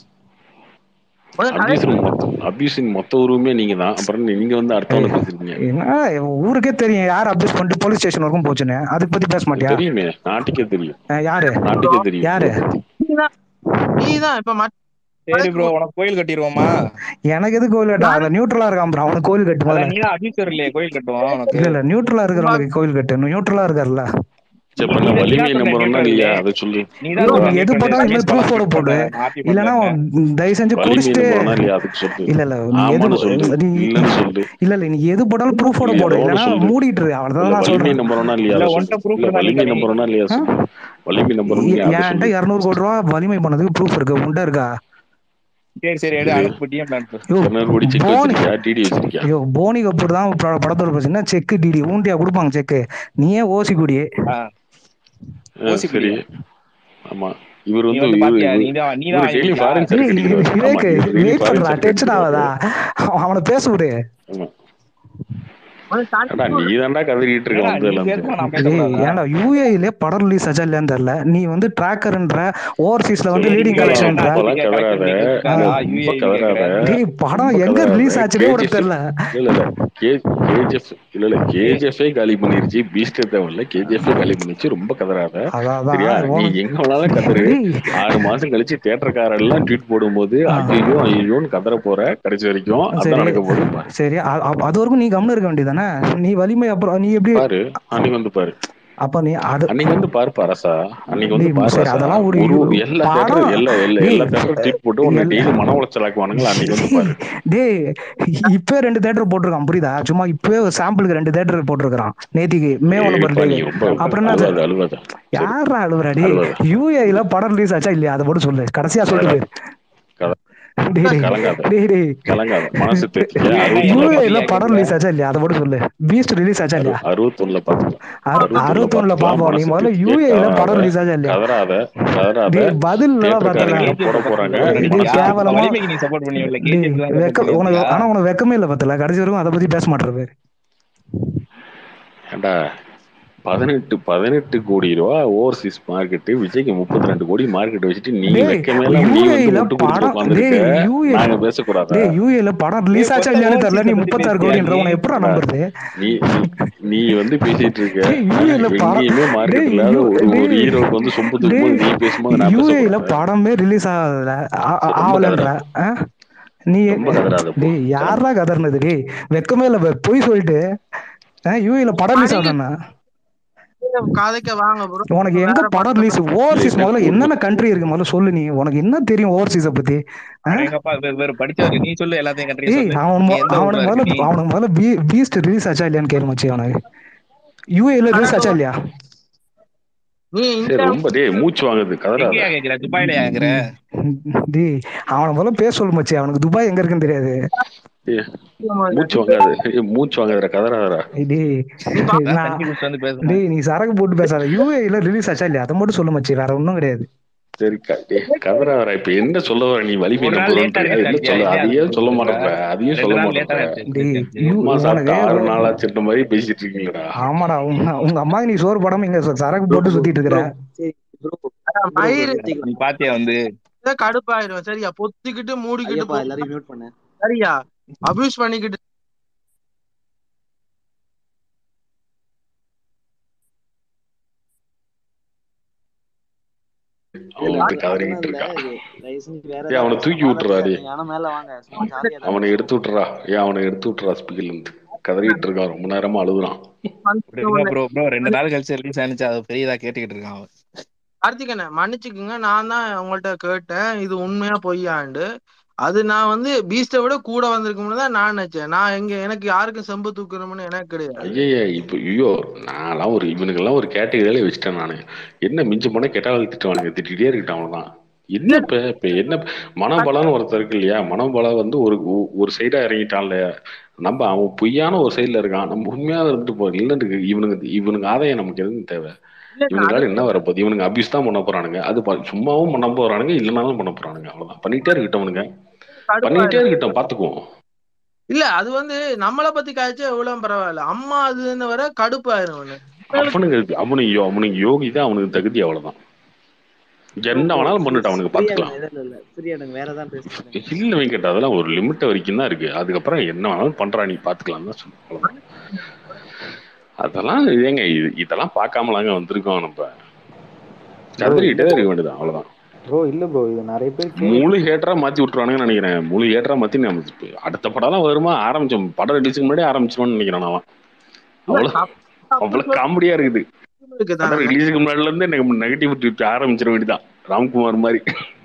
அபியூசின் மொத்த அபியூசின் மொத்த உருவமே நீங்க தான் அப்புறம் நீ- நீங்க வந்து அடுத்தவங்க பேசுறீங்க என்ன ஊருக்கே தெரியும் யார் அபியூஸ் பண்ணிட்டு போலீஸ் ஸ்டேஷன் வரைக்கும் போச்சுன்னு அதுக்கு பத்தி பேச மாட்டியா தெரியுமே நாட்டுக்கே தெரியும் அஹ் யாரு நாட்டுக்கே தெரியும் யாரு நீதான் இப்ப மத்த சரி ப்ரோ உனக்கு கோயில் கட்டிடுவோமா எனக்கு எது கோயில் கட்ட அவன் நியூட்ரலா இருக்கான் bro. அவனுக்கு கோயில் கட்டு அதான் முதல்ல நீ தான் அபியூசர் இல்லையே கோயில் கட்டுவோம் உனக்கு இல்ல இல்ல நியூட்ரலா இருக்கிறவனுக்கு கோயில் கட்டு நியூட்ரலா இருக்காருல்ல சரி பண்ண நீதான் வலிமை சொன்ன நம்புறோம்னா நியூட்ரல் இல்லையா அதை சொல்லு நீதான் ப்ரோ சொன்ன நீ எது நியூட்ரல் போட்டாலும் இனிமேல் ரமேஷ் ப்ரூஃபோட பலன் போடு பண்ண மாத்தி இல்லைன்னா பண்ணல தயவு செஞ்சு வலிமை குடிச்சிட்டு நம்புறோம்னா இல்லையா அதுக்கு சொல்லு இல்ல இல்ல நீ எது ஆமான்னு சொல்லு நீ இல்லன்னு சொல்லு இல்ல இல்ல நீ எது போட்டாலும் ப்ரூஃபோட இல்ல போடு ஏதோ ஒண்ணு இல்லைன்னா சொல்லு மூடிட்டு இரு அவ்வளவுதான் இல்ல நான் வலிமை சொல்றேன் நம்புறோம்னா இல்லையா இல்ல அதை ஒன்ட்ட சொல்லு ப்ரூஃப் இல்ல இருந்தா நீ வலிமை கடி நம்புறோம்னா இல்லையா ஆ? சொல்லு வலிமை நம்புறோம்னா இல்லையா அதை என்கிட்ட சொல்லு இருநூறு கோடி ரூபா வலிமை பண்ணதுக்கு ப்ரூஃப் இருக்கு உண்டா இருக்கா சரி சரி எடு இது அனுப்பு டிஎம் அனுப்பு யோ இரநூறு கோடி செக் போனி வச்சிருக்கியா டிடி வச்சிருக்கியா ஐயோ போனி கபூர் தான் ப- படத்தோட பிரச்சனை செக்கு டிடி ஊண்டியா கொடுப்பாங்க செக்கு நீயே ஓசி குடி ஆ ஆ, ஓசி சரி குடியா ஆமா இவர் நீ வந்து வந்து இவர் பாத்தியா இவர் நீதான் நீதான் இவர் வாங்கி டெய்லி குடியா ஃபாரின் சார் ஏய் கட்டிக்கிடுவாரு ஆமா விவேக் இவர் டெய்லி வெயிட் ஃபாரின் பண்றா சார் டென்ஷன் கட்டிக்கிடுவாரு ஆகாதா அவ- அவனை பேச விடு ஆமா அவன் ஏடா தண்ணி நீ தான்டா கதறிட்டு இருக்க என்னடா நீ வந்ததுல இருந்து பேசணும் நான் டேய் பேசக்கூடாதா ஏன்டா யூஏஇலே படம் ரிலீஸ் ஆச்சா இல்லையான்னு தெரியல நீ வந்து ட்ராக்கர்ன்ற ஓவர்சீஸ்ல வந்து சரி லீடிங் யூஏ கலெக்ஷன்ற என்ன ரொம்பலாம் ஆச்சு கதறாத கலெக்ஷன் இல்ல இருக்காதா ரொம்ப யூஏன்னு கதறாத கேக்குற டேய் படம் ரொம்ப எங்க கதறாத ரிலீஸ் ஆச்சுன்னே உனக்கு கேஜிஎஃப் தெரியல இல்ல இல்ல இல்ல கே கேஜிஎஃப் இல்ல இல்ல டேய் கேஜிஎஃபே காலி பண்ணிருச்சு பீஸ்டே தேவையில்ல கேஜிஎஃபே காலி பண்ணிருச்சு ரொம்ப கதறாத அதான் சரியா அதான் நீ உனக்கு எங்க வேணாலும் கதறு டேய் ஆறு மாசம் கழிச்சு தேட்டர்காரெல்லாம் ட்வீட் போடும்போது ஆ, ஐயோ ஐயோன்னு கதற போற கடைசி வரைக்கும் அதான் சரி நடக்க போகுது பாரு சரி அ- அ- அது வரைக்கும் நீ கம்னு இருக்க வேண்டியதானே நீ வலிமை அப்புறம் நீ எப்படி பாரு அன்னைக்கு வந்து பாரு அப்ப நீ அது அன்னைக்கு வந்து பாரு பாரசா அன்னைக்கு வந்து டேய் பாரு சரி ராசா அதெல்லாம் ஒரு ஒரு யூ- எல்லா தேட்டர் படம் எல்லா எல்லா டேய் எல்லா தேட்டரும் ட்வீட் போட்டு உன்னை எல் டெய்லி மன உளைச்சல் ஆக்குவானுங்களா அன்னைக்கு வந்து பாரு டேய் இப்பவே ரெண்டு தேட்டர் போட்டிருக்கான் புரியுதா சும்மா இப்பவே ஒரு சாம்பிளுக்கு ரெண்டு தேட்டர் போட்டிருக்கான் நேத்திக்கு மே ஒன்று ஏப்பா நீ பர்த்டேக்கு ரொம்ப அப்புறம் என்ன அழுவாத அழுவாத சரி யாரா அழுவுறா டேய் அழுவாத யூஏல படம் ரிலீஸ் ஆச்சா இல்லையா அதை மட்டும் சொல்லு கடைசியா சொல்லிட்டு கதறாத போயிரு கத டேய் டேய் கலங்காத டேய் டேய் கலங்காத மனசு தேத்திக்க யூஏனா அறுபத்தொன்னுல எந்த யூஏல பத்திரிக்கை படம் கேக்குற ரிலீஸ் ஆச்சா இல்லையா அதை மட்டும் சொல்லு பீஸ்ட் ரிலீஸ் ஆச்சா அறு இல்லையா அறுபத்தொன்னுல பாத்துக்கலாம் அறு அறுபத்தொன்னுல அறுபத்தொன்னுல பாத்துக்கலாம் பாப்போம் நீ மனசு முதல்ல தேத்திக்க யூஏல கதறாத படம் ரிலீஸ் ஆச்சா இல்லையா கதறாத கதறாத டேய் பதில் எல்லாம் பார்த்தல தேட்டருக்காரங்க கேஜிஎஃப் போட பத்தி போறாங்க சப்போர்ட் டேய் பண்ணிருக்கியா கேவலமா வலிமைக்கு நீ சப்போர்ட் பண்ணியல டேய் கேஜிஎஃப் தான் சப்போர்ட் வெக்க உனக்கு பண்ணிருக்கியா ஆனா உனக்கு வெக்கமே இல்லை பார்த்தல கடைசி வரைக்கும் அதை பத்தி பேச மாட்டேறது ஏண்டா பதினெட்டு பதினெட்டு கோடி ரூபா ஓவர்சீஸ் மார்க்கெட்டு விஜய்க்கு முப்பத்தி ரெண்டு கோடி மார்க்கெட் வச்சுட்டு நீ டேய் வெக்கமே இல்லாம நீ வந்து யூஏல முட்டு கொடுத்து படம் உட்காந்துருக்க டேய் யூஏ நாங்க பேசக்கூடாதா டேய் யூஏல படம் ரிலீஸ் டேய் ஆச்சா மொத்த இல்லையான்னு தெரியல நீ ஓவர்சீஸ பத்தி முப்பத்தாறு பேசியா கோடின்ற நீ உன எப்படா ஏண்டா நம்புறது நீ நீ நீ வந்து பேசிட்டு இருக்க டேய் ஆ, யூஏல படம் எங்கேயுமே மார்க்கெட் டேய் இல்லாத யூ ஒரு ஒரு டேய் ஹீரோக்கு வந்து சொம்பு டேய் தூக்கும்போது நீ பேசும்போது நான் யூஏல பேசக்கூடாது படமே ரிலீஸ் ஆகல ஆ- சரி ரொம்ப ஆகலன்ற கதறாத ஆ? நீ ரொம்ப கதறாத போ டேய் கிளம்பு யாரா கதர்னது டேய் வெக்கமே இல்லை வெ- பொய் சொல்லிட்டு யூஏல படம் ரிலீஸ் மணிக்கு ஆகுதுண்ணா கதைக்க வாங்க ப்ரோ உனக்கு எங்க வேற படம் படம் ரிலீஸ் இல்ல ஓவர்சீஸ் என்ன முதல்ல ஒரு என்னென்ன கண்ட்ரி இருக்கு முதல்ல சொல்லு நீ உனக்கு என்ன தெரியும் ஓவர்சீஸ பத்தி ஆ? அடேங்கப்பா வேறு வேறு படிச்சவரு நீ சொல்லு எல்லாத்தையும் கண்ட்ரியும் ஏய் சொல்லு அவன் நீ மொ- எந்த ஊர்ல அவனுக்கு இருக்க முதல்ல நீ அவனுக்கு முதல்ல பீ பீஸ்ட் ரிலீஸ் ஆச்சா இல்லையான்னு கேளு மச்சி அவனுக்கு யூஏல ரிலீஸ் அட ஆச்சா இல்லையா நீ சரி இந்தியா ரொம்ப டேய் மூச்சு வாங்குது கதறாத எங்கயா கேக்குற துபாயில கேக்குற டேய் அவனை முதல்ல பேச சொல்லு மச்சி அவனுக்கு துபாய் எங்க இருக்குன்னு தெரியாது ஏய், மூச்சு வாங்காது ஏய், மூச்சு வாங்காதடா கதறாதடா ஏய் டேய் நீ பா- அதான் நான் தண்ணி குடிச்சு வந்து பேசணும் டேய் நீ சரக்கு போட்டு பேசாத யூஏல ரிலீஸ் ஆச்சா இல்லையா அதை மட்டும் சொல்லு மச்சி வேற ஒன்றும் கிடையாது சரி க- டேய், கதறாதடா இப்ப என்ன சொல்ல வர நீ வலிமை ஒரு நாள் லேட்டா நம்புறோன்ற ரிலீஸ் என்ன ஆச்சு சொல்ல அதையே இல்லையா சொல்ல சொல்ற மாட்டேன்ற அதையும் ரெண்டு சொல்ல நாள் லேட்டா மாட்டேன்ற டேய் இருந்துச்சு யூ அம்மா சாப்பிட்ட உனக்கு ஆறு நாளா சிட்ட மாதிரி பேசிட்டு இருக்கீங்களடா ஆமாடா உங்க உங்க அம்மா நீ சோறு போடாம இங்க ச- சரக்கு ப்ரோ போட்டு ப்ரோ சுத்திட்டு இருக்கிற ப்ரோ சரி ப்ரோ அட ப்ரோ ப்ரோ மயிறு நிறுத்திக்கலாம் நீ பாத்தியா வந்து கடுப்பாயிரும் சரியா பொத்திக்கிட்டு மூடிக்கிட்டு ஐயப்பா போ எல்லாரையும் மியூட் பண்ணு சரியா அபியூஸ் பண்ணிக்கிட்டு அவன் வந்து அதெல்லாம் கதறிக்கிட்டு இல்ல இருக்கான் இது தயவு செஞ்சு வேற ஏய், அவனை ஏதாவது தூக்கி பேசலாம் விட்டுறா வாலண்டியர் டேய் நீங்க ஆனா மேல வாங்க சும்மா ஜாலியா தான் அவனை பேசலாம் எடுத்து விட்டுறா ஏன் அவனை எடுத்து விட்டுறா ஸ்பீக்கர்ல இருந்து கதறிட்டு இருக்கான் ரொம்ப நேரமா அழுகுறான் வந்து ப்ரோ ப்ரோ ரெண்டு நாள் கழிச்சு ரிலீஸ் ஆனிச்சு அது பெரியதா கேட்டுக்கிட்டு இருக்கான் அவன் கார்த்திகண்ணே மன்னிச்சுக்குங்க நான் தான் உங்கள்ட்ட கேட்டேன் இது உண்மையா பொய்யாண்டு அது நான் வந்து பீஸ்ட விட கூட வந்திருக்கும்னு தான் நான் நினைச்சேன் நான் எங்க எனக்கு யாருக்கும் செம்பு தூக்கணும்னு எனக்கு கிடையாது ஐயே இப்போ ஐயோ நான்லாம் ஒரு இவனுக்கெல்லாம் ஒரு கேட்டகரியிலே வச்சுட்டேன் நான் என்ன மிஞ்சி போனா கெட்டாலும் திட்டுவானுங்க திட்டிகிட்டே இருக்கட்டும் அவன்தான் என்ன இப்ப இப்ப என்ன மனோபலம்னு ஒருத்தர் இருக்கு இல்லையா மனோபலம் வந்து ஒரு ஒ- ஒரு சைடா இறங்கிட்டான்ல நம்ம அவன் பொய்யான ஒரு சைடுல இருக்கான் நம்ம உண்மையா இருந்துட்டு போ இல்லைன்னு இவனுக்கு இவனுக்கு ஆதாயம் நமக்கு எதுவும் தேவை இல்ல, இவனுக்கால என்ன வரப்போகுது இவனுக்கு அபியூஸ் தான் பண்ண போறானுங்க அது ப- சும்மாவும் பண்ண போறானுங்க இல்லைனாலும் பண்ண போறானுங்க அவ்வளவுதான் பண்ணிட்டே இருக்கட்டும் அவனுங்க பண்ணிட்டே கடுப்பாயிரும். இருக்கட்டும் பாத்துக்குவோம் இல்ல அது வந்து நம்மளை பத்தி காய்ச்சா எவ்வளவு பரவாயில்ல அம்மா அதுன்னு வர கடுப்பாயிரும் அவனு. அவனுக்கு அவனுக்கு அவனுக்கு யோகி தான் அவனுக்கு தகுதி அவ்வளவுதான் என்ன வேணாலும் பண்ணிட்டு அவனுக்கு ஃப்ரீயா பாத்துக்கலாம் இல்ல இல்ல இல்ல ஃப்ரீயா எடுங்க வேற ஏதாவது பேசுறேன் இல்ல வெங்கட் அதெல்லாம் ஒரு லிமிட் வரைக்கும் தான் இருக்கு அதுக்கப்புறம் என்ன வேணாலும் பண்றா நீ பாத்துக்கலாம் தான் சொல்லுவாங்க அதெல்லாம் ஏங்க இது இதெல்லாம் பார்க்காமலாங்க வந்திருக்கோம் நம்ம கதறிக்கிட்டே தான் இருக்க வேண்டியது அவ்வளவுதான் ப்ரோ இல்ல ப்ரோ இது நிறைய பேர் கேள்வி முழு ஹேட்டரா மாத்தி விட்டுருவானுங்கன்னு நினைக்கிறேன் முழு ஹேட்டரா மாத்தி நம்ம இப்ப அடுத்த படம்லாம் வருமா ஆரம்பிச்சோம் படம் ரிலீஸுக்கு முன்னாடி ஆரம்பிச்சிருவோம்னு நினைக்கிறேன் நான் அவ்வளவு தப்பு- தப்பு அவ்வளவு காமெடியா இருக்குது இருக்கு அதான் தானே ரிலீஸுக்கு முன்னாடில இருந்து எனக்கு நெகட்டிவ் ட்வீட் ஆரம்பிச்சிட வேண்டியதான் ராம்குமார் மாதிரி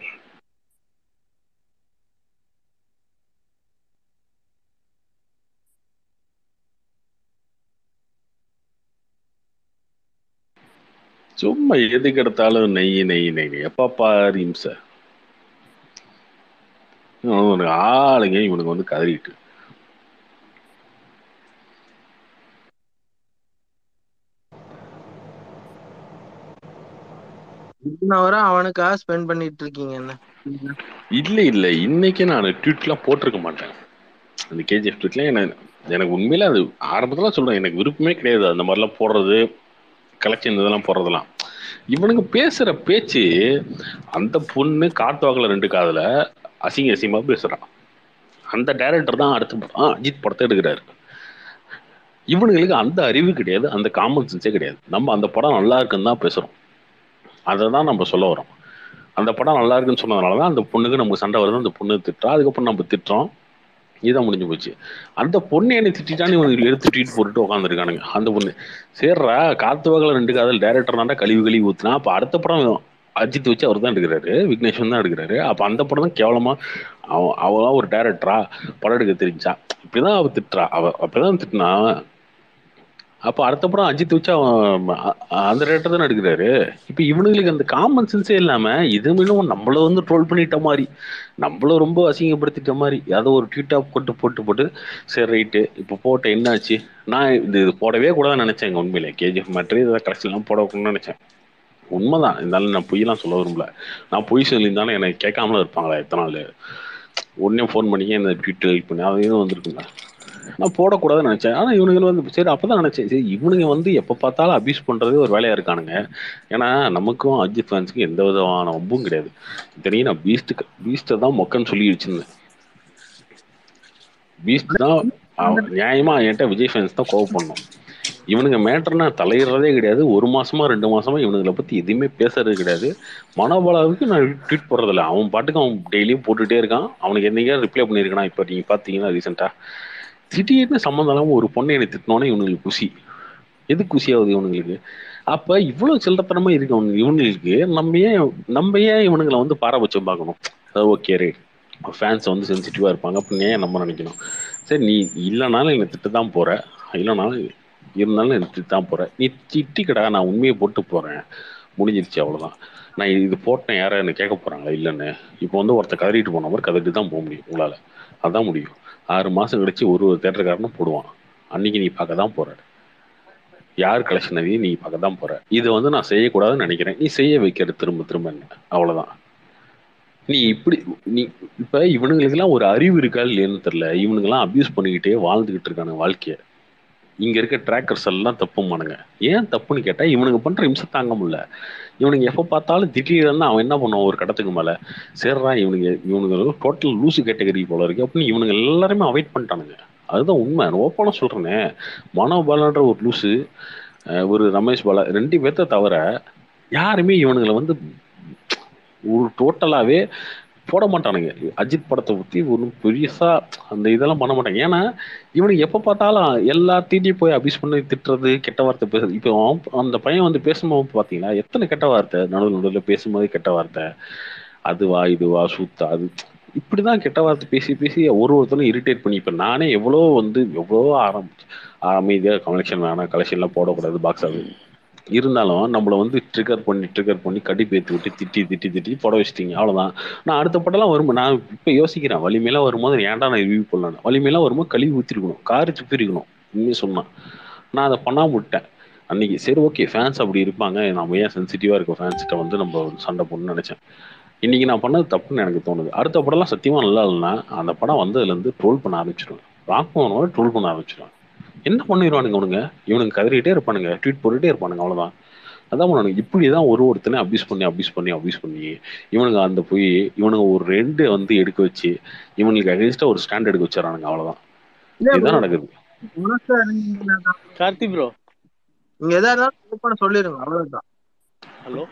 சும்மா எதுக்கு எடுத்தாலும் நெய் நெய் நெய் நெய். எப்ப பாரு இம்சை இவனுக்கு ஆளுங்க இவனுக்கு வந்து கதறிட்டு இத்தனை வரை அவனுக்காக ஸ்பெண்ட் பண்ணிட்டு இருக்கீங்க என்ன இல்ல இல்ல இன்னைக்கு நான் ட்வீட்லாம் போட்டிருக்க மாட்டேன் அந்த கேஜிஎஃப் ட்வீட்லாம் எனக்கு எனக்கு உண்மையில அது ஆரம்பத்துல சொல்றேன் எனக்கு விருப்பமே கிடையாது அந்த மாதிரிலாம் போடுறது கலெக்ஷன் இதெல்லாம் போடுறதெல்லாம் இவனுங்க பேசுற பேச்சு அந்த பொண்ணு காட்டுவாக்கல ரெண்டு காதுல அசிங்க அசிங்கமா பேசுறான் அந்த டைரக்டர் தான் அடுத்து ஆ, அஜித் படத்தை எடுக்கிறாரு இவனுங்களுக்கு அந்த அறிவு கிடையாது அந்த காமன் சென்ஸே கிடையாது நம்ம அந்த படம் நல்லா இருக்குன்னு தான் பேசுறோம் அதை தான் நம்ம சொல்ல வரோம் அந்த படம் நல்லா இருக்குன்னு சொன்னதுனால தான் அந்த பொண்ணுக்கு நமக்கு சண்டை வருது அந்த பொண்ணு திட்டுறா அதுக்கப்புறம் நம்ம திட்டுறோம் இதான் முடிஞ்சு போச்சு அந்த பொண்ணு என்னை திட்டான்னு இவனுக்கு எடுத்து ட்வீட் போட்டுட்டு உட்காந்துருக்கானுங்க அந்த பொண்ணு சேர்றா காத்து வகல ரெண்டு காதல் டேரக்டர் தான்டா கழிவு கழிவு ஊத்துனா அப்ப அடுத்த படம் அஜித் வச்சு அவர் தான் எடுக்கிறாரு விக்னேஷன் தான் எடுக்கிறாரு அப்ப அந்த படம் தான் கேவலமா அவன் அவன் ஒரு டேரக்டரா படம் எடுக்க தெரிஞ்சா இப்படிதான் அவ திட்டுறா அவ அப்படிதான் திட்டினா அப்ப அடுத்த படம் அஜித் வச்சு அவன் அ- அந்த டேரக்டர் தானே எடுக்கிறாரு இப்ப இவனுங்களுக்கு அந்த காமன் சென்ஸே இல்லாம இது இன்னும் நம்மள வந்து ட்ரோல் பண்ணிட்ட மாதிரி நம்மள ரொம்ப அசிங்கப்படுத்திட்ட மாதிரி ஏதோ ஒரு ட்வீட்டா போட்டு போட்டு போட்டு சரி ரைட்டு இப்போ போட்ட என்னாச்சு நான் இது இது போடவே கூடாதுன்னு நினைச்சேன் எங்க உண்மையில கேஜிஎஃப் மேட்ரு இதை கடைசிலாம் போடக்கூடாதுன்னு நினைச்சேன் உண்மைதான் இருந்தாலும் நான் பொய்யெல்லாம் சொல்ல விரும்பல நான் பொய் சொல்லியிருந்தாலும் எனக்கு கேட்காமல இருப்பாங்களா எத்தனை நாள் உடனே ஃபோன் பண்ணி இந்த ட்வீட் ஹெல்ப் பண்ணி அதையும் வந்திருக்குங்க நான் போடக்கூடாதுன்னு நினைச்சேன் ஆனா இவனுங்க வந்து சரி அப்பதான் நினைச்சேன் சரி இவனுங்க வந்து எப்ப பார்த்தாலும் அபியூஸ் பண்றதே ஒரு வேலையா இருக்கானுங்க ஏன்னா நமக்கும் அஜித் ஃபேன்ஸுக்கும் எந்த விதமான வம்பும் கிடையாது தெரியும் நான் பீஸ்ட்டுக்கு பீஸ்ட்டை தான் மொக்கன்னு சொல்லி வச்சிருந்தேன் பீஸ்ட் தான் அவன் நியாயமா என்கிட்ட விஜய் ஃபேன்ஸ் தான் கோவப்படணும் இவனுங்க மேட்டர்னா தலையிடுறதே கிடையாது ஒரு மாசமா ரெண்டு மாசமா இவனுங்களை பத்தி எதுவுமே பேசுறது கிடையாது மனோபாலாவுக்கு நான் ட்வீட் போடுறதில்ல அவன் பாட்டுக்கு அவன் டெய்லியும் போட்டுட்டே இருக்கான் அவனுக்கு என்னைக்கா ரிப்ளை பண்ணியிருக்கான் இப்போ நீங்க பாத்தீங்கன்னா ரீசெண்டா திடீர்னு சம்மந்தம் இல்லாம ஒரு பொண்ணை என்னை திட்டினோன்னே இவனுங்களுக்கு குசி எது குசி ஆகுது இவனுங்களுக்கு அப்ப இவ்வளவு சில்லறத்தனமா இருக்கு அவனுக்கு இவனுங்களுக்கு நம்ம ஏன் நம்ம ஏன் இவனுங்களை வந்து பாரபட்சம் பார்க்கணும் ஓகே ரைட் ஃபேன்ஸ் வந்து சென்சிட்டிவா இருப்பாங்க அப்படின்னு ஏன் நம்ம நினைக்கணும் சரி நீ இல்லைனாலும் என்னை திட்டு தான் போற இல்லைனாலும் இருந்தாலும் என்னை திட்டு தான் போற நீ திட்டிக்கடா நான் உண்மையை போட்டு போறேன் முடிஞ்சிருச்சு அவ்வளவுதான் நான் இது போட்டேன் யாரும் என்ன கேட்க போறாங்களா இல்லைன்னு இப்போ வந்து ஒருத்தர் கதறிட்டு போன மாதிரி கதறிட்டு தான் போக முடியும் உங்களால அதான் முடியும் ஆறு மாசம் கழிச்சு ஒரு ஒரு தேட்டருக்காரனும் போடுவான் அன்னைக்கு நீ பார்க்க தான் போற யார் கலெக்ஷன் அதையும் நீ பார்க்க தான் போற இதை வந்து நான் செய்யக்கூடாதுன்னு நினைக்கிறேன் நீ செய்ய வைக்கிற திரும்ப திரும்ப என்ன அவ்வளவுதான் நீ இப்படி நீ இப்ப இவனுங்களுக்கெல்லாம் ஒரு அறிவு இருக்கா இல்லையான்னு தெரியல இவனுங்கெல்லாம் அபியூஸ் பண்ணிக்கிட்டே வாழ்ந்துகிட்டு இருக்கானுங்க வாழ்க்கைய இங்க இருக்க ட்ராக்கர்ஸ் எல்லாம் தப்புமானுங்க ஏன் தப்புன்னு கேட்டா இவனுங்க பண்ற இம்சை தாங்க முடியல இவனுங்க எப்ப பார்த்தாலும் திடீர்னு அவன் என்ன பண்ணுவான் ஒரு கடத்துக்கு மேல சேர்றா இவனுங்க இவனுங்க டோட்டல் லூசு கேட்டகரி போல இருக்கு அப்படின்னு இவனுங்க எல்லாருமே அவாய்ட் பண்ணிட்டானுங்க அதுதான் உண்மை ஓப்பனா சொல்றேனே மனோபாலன்ற ஒரு லூசு அஹ் ஒரு ரமேஷ் பாலா ரெண்டு பேர்த்த தவிர யாருமே இவனுங்களை வந்து ஒரு டோட்டலாவே போட மாட்டானுங்க அஜித் படத்தை பத்தி ஒன்றும் பெருசா அந்த இதெல்லாம் பண்ண மாட்டாங்க ஏன்னா இவனுக்கு எப்ப பார்த்தாலும் எல்லாத்தையும் போய் அபியூஸ் பண்ணி திட்டுறது கெட்ட வார்த்தை பேசுறது இப்போ அவன் அந்த பையன் வந்து பேசும்போது பாத்தீங்கன்னா எத்தனை கெட்ட வார்த்தை நடுவில் நடுவில் பேசும்போது கெட்ட வார்த்தை அதுவா இதுவா சூத்தா அது இப்படிதான் கெட்ட வார்த்தை பேசி பேசி ஒரு ஒருத்தரும் இரிட்டேட் பண்ணி இப்ப நானே எவ்வளோ வந்து எவ்வளோ ஆரம்பிச்சு அமைதியா கலெக்ஷன் வேணாம் கலெக்ஷன்லாம் போடக்கூடாது பாக்ஸ் ஆகுது இருந்தாலும் நம்மள வந்து ட்ரிகர் பண்ணி ட்ரிகர் பண்ணி கடுப்பு ஏற்றி விட்டு திட்டி திட்டி திட்டி போட வச்சிட்டீங்க அவ்வளவுதான் நான் அடுத்த படம்லாம் வரும் நான் இப்ப யோசிக்கிறேன் வலிமையெல்லாம் வரும்போது ஏன்டா நான் ரிவ்யூ பண்ணலாம் வலிமையெல்லாம் வரும்போது கழுவி ஊத்திருக்கணும் காரி துப்பி இருக்கணும் உண்மையை சொன்னான் நான் அதை பண்ணாம விட்டேன் அன்னைக்கு சரி ஓகே ஃபேன்ஸ் அப்படி இருப்பாங்க நம்ம ஏன் சென்சிட்டிவா இருக்க ஃபேன்ஸ்கிட்ட வந்து நம்ம சண்டை போடணும்னு நினைச்சேன் இன்னைக்கு நான் பண்ணது தப்புன்னு எனக்கு தோணுது அடுத்த படம்லாம் சத்தியமா நல்லா இல்லைன்னா அந்த படம் வந்ததுல இருந்து ட்ரோல் பண்ண ஆரம்பிச்சிருவேன் ராக்மோனோட ட்ரோல் பண்ண ஆரம்பிச்சிருவேன் என்ன பண்ணிடுவானுங்க அவனுங்க இவனுங்க கதறிட்டே இருப்பானுங்க ட்வீட் போட்டுட்டே இருப்பானுங்க அவ்வளவுதான் அதான் பண்ணுவானுங்க இப்படிதான் ஒரு ஒருத்தனை அபியூஸ் பண்ணி அபியூஸ் பண்ணி அபியூஸ் பண்ணி இவனுங்க அந்த போய் இவனுங்க ஒரு ரெண்டு வந்து எடுக்க வச்சு இவனுக்கு அகேன்ஸ்டா ஒரு ஸ்டாண்ட் எடுக்க வச்சிடறானுங்க அவ்வளவுதான் இல்ல இதுதான் நடக்குது மனசா இருந்தீங்கன்னா கார்த்தி ப்ரோ நீங்க எதா இருந்தாலும் ஓப்பனா சொல்லிருங்க அவ்வளவுதான் ஹலோ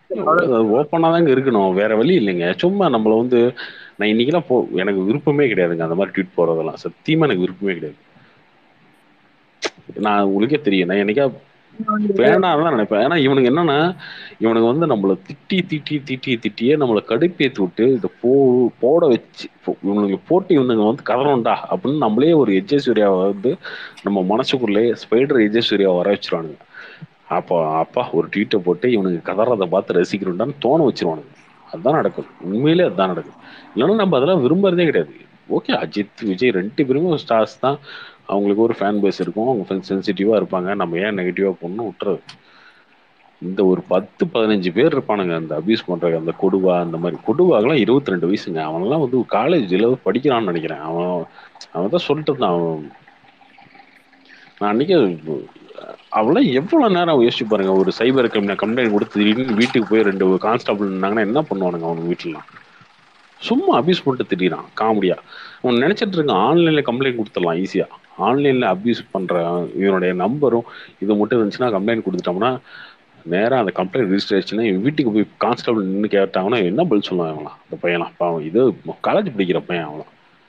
ஓப்பனா தாங்க இருக்கணும் வேற வழி இல்லைங்க சும்மா நம்மள வந்து நான் இன்னைக்கெல்லாம் போ எனக்கு விருப்பமே கிடையாதுங்க அந்த மாதிரி ட்வீட் போறதெல்லாம் சத்தியமா எனக்கு விருப்பமே கிடையாது நான் உங்களுக்கே தெரியும் நான் என்னைக்கா வேண்டாம் தான் நினைப்பேன் ஏன்னா இவனுக்கு என்னன்னா இவனுக்கு வந்து நம்மள திட்டி திட்டி திட்டி திட்டியே நம்மளை கடுப்பேத்தி விட்டு இதை போ போட வச்சு போ- இவனுக்கு போட்டு இவனுங்க வந்து கதறோம்டா அப்படின்னு நம்மளே ஒரு எஜ்ஜேஸ்வரியாவை வந்து நம்ம மனசுக்குள்ளே ஸ்பைடர் எஜ்ஜேஸ்வரியாவை வர வச்சிருவானுங்க அப்போ அப்பா ஒரு ட்வீட்டை போட்டு இவனுக்கு கதறதை பார்த்து ரசிக்கிறோம்டான்னு தோண வச்சிருவானுங்க அதுதான் நடக்கும் உண்மையிலே அதுதான் நடக்கும் இல்லைன்னா நம்ம அதெல்லாம் விரும்புறதே கிடையாது ஓகே அஜித் விஜய் ரெண்டு பேருமே ஸ்டார்ஸ் தான் அவங்களுக்கு ஒரு ஃபேன் பேஸ் இருக்கும் அவங்க சென்சிட்டிவா இருப்பாங்க நம்ம ஏன் நெகட்டிவா போகணும்னு விட்டுறது இந்த ஒரு பத்து பதினஞ்சு பேர் இருப்பானுங்க அந்த அபியூஸ் பண்ற அந்த கொடுவா அந்த மாதிரி கொடுவாகலாம் இருபத்தி ரெண்டு வயசுங்க அவனெல்லாம் வந்து காலேஜ்ல படிக்கிறான்னு நினைக்கிறேன் அவன் அவன் தான் சொல்லிட்டு இருந்தான் அவன் நான் அன்னைக்கு அவெல்லாம் எவ்வளவு நேரம் யோசிச்சு பாருங்க ஒரு சைபர் கிரிமினல் கம்ப்ளைண்ட் கொடுத்து திடீர்னு வீட்டுக்கு போய் ரெண்டு கான்ஸ்டபிள் இருந்தாங்கன்னா என்ன பண்ணுவானுங்க அவனுக்கு வீட்டுலாம் சும்மா அபியூஸ் பண்ணிட்டு திடீரான் காமெடியா அவன் நினைச்சிட்டு இருக்கான் ஆன்லைன்ல கம்ப்ளைண்ட் கொடுத்துடலாம் ஈஸியா ஆன்லைன்ல அபியூஸ் பண்ற இவனுடைய நம்பரும் இது மட்டும் இருந்துச்சுன்னா கம்ப்ளைண்ட் கொடுத்துட்டோம்னா நேரா அந்த கம்ப்ளைண்ட் ரிஜிஸ்டர் ஆயிடுச்சுன்னா இவன் வீட்டுக்கு போய் கான்ஸ்டபிள் நின்று கேட்டாங்கன்னா என்ன பதில் சொல்லுவான் அவங்களாம் அந்த பையன்லாம் பாவம் இது காலேஜ் படிக்கிற பையன் அவங்களாம்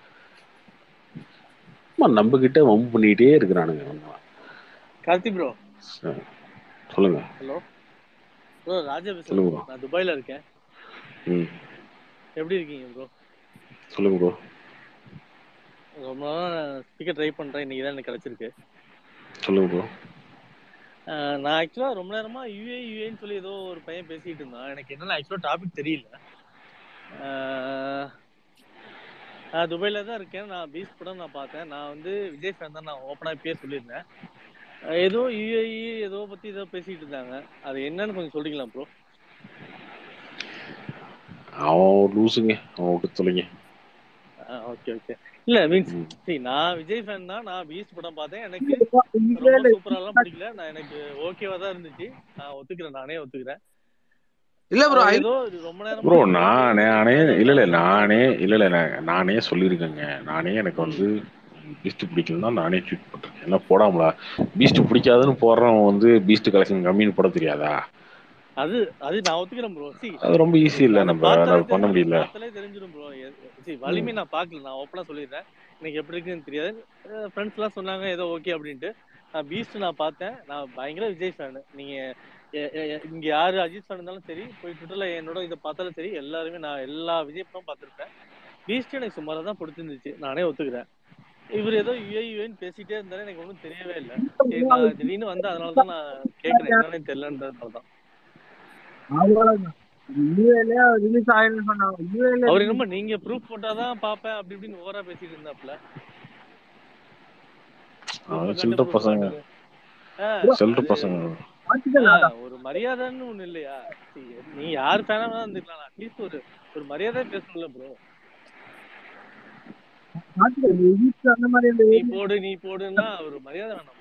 சும்மா நம்ம கிட்ட வம்பு பண்ணிக்கிட்டே இருக்கிறானுங்க அவனுங்க. கார்த்தி ப்ரோ சரி. சொல்லுங்க ஹலோ ப்ரோ ராஜா பேசுறேன் சொல்லுங்க bro. bro. நான் துபாயில இருக்கேன் ம் எப்படி இருக்கீங்க ப்ரோ சொல்லுங்க ப்ரோ ரொம்ப நாள் ஸ்பீக்கர் ட்ரை பண்றேன் இன்னைக்கு தான் எனக்கு கிடைச்சிருக்கு சொல்லுங்க ப்ரோ அஹ் நான் ஆக்சுவலா ரொம்ப நேரமா யூஏ யூஏன்னு சொல்லி ஏதோ ஒரு பையன் பேசிட்டு இருந்தான் எனக்கு என்னன்னு ஆக்சுவலா டாபிக் தெரியல அஹ் நான் துபாயில தான் இருக்கேன் நான் பீச் படம் நான் பார்த்தேன் நான் வந்து விஜய் ஃபேன் தான் நான் ஓப்பனா இப்பயே சொல்லியிருந்தேன் அஹ் ஏதோ யூஏஇ ஏதோ பத்தி ஏதோ பேசிட்டு இருந்தாங்க அது என்னன்னு கொஞ்சம் சொல்றீங்களா ப்ரோ அவன் லூசுங்க அவன் விட்டு தொலைங்க ஓகே ஓகே இல்ல மீன்ஸ் ம். சரி நான் விஜய் ஃபேன் தான் நான் பீஸ்ட் படம் பார்த்தேன் எனக்கு ரொம்ப சூப்பராலாம் பிடிக்கல நான் எனக்கு ஓகேவா தான் இருந்துச்சு நான் ஒத்துக்கிறேன் நானே ஒத்துக்கிறேன் இல்ல ப்ரோ அது ஏதோ இது ரொம்ப நேரம் ப்ரோ நானே நானே இல்ல இல்ல நானே இல்ல இல்ல நான் நானே சொல்லியிருக்கேங்க நானே எனக்கு வந்து பீஸ்ட் பிடிக்கலன்னா நானே ட்வீட் பண்ணிருக்கேன் என்ன போடாமலா பீஸ்ட் பிடிக்காதுன்னு போடுறவன் வந்து பீஸ்ட் கலெக்ஷன் கம்மின்னு போட தெரியாதா அது அது நான் ஒத்துக்கிறேன் ப்ரோ சி அது ரொம்ப ஈஸி இல்ல நம்ம அதை பண்ண முடியல பார்த்தாலே தெரிஞ்சிடும் ப்ரோ சி வலிமை நான் பார்க்கல நான் ஓப்பனா சொல்லிடுறேன் எனக்கு எப்படி இருக்குன்னு தெரியாது ஃப்ரெண்ட்ஸ் எல்லாம் சொன்னாங்க ஏதோ ஓகே அப்படின்ட்டு நான் பீஸ்ட் நான் பார்த்தேன் நான் பயங்கர விஜய் ஃபேன் நீங்க எ- எ- எ- இங்க யாரு அஜித் ஃபேன் இருந்தாலும் சரி போய் ட்விட்டர்ல என்னோட இதை பார்த்தாலும் சரி எல்லாருமே நான் எல்லா விஜய் படம் பார்த்துருப்பேன் பீஸ்ட் எனக்கு சுமாரா தான் பிடிச்சிருந்துச்சு நானே ஒத்துக்கிறேன் இவர் ஏதோ யூஏன்னு பேசிட்டே இருந்தாரு எனக்கு ஒன்றும் தெரியவே இல்லை சரி நான் திடீர்னு வந்து அதனால தான் நான் கேட்கறேன் என்னன்னு தெரியலன்றதுனால தான் அவ்வளவுதான் யூஏல ரிலீஸ் ஆயிடுன்னு சொன்னாங்க யூஏல அவர் என்னமோ நீங்க ப்ரூஃப் போட்டாதான் பாப்பேன் அப்படி இப்படின்னு ஓவரா பேசிட்டு இருந்தாப்ல அவன் சில்லற பசங்க ஆ, சில்லற அது- பசங்க ஆ, ஒரு மரியாதைன்னு ஒண்ணு இல்லையா See, நீ யார் ஃபேனா வேணா இருந்துக்கலாம் அட்லீஸ்ட் ஒரு ஒரு மரியாதை பேசணும்ல ப்ரோ அந்த மாதிரி அந்த நீ போடு நீ போடுன்னா ஒரு மரியாதை வேணாமா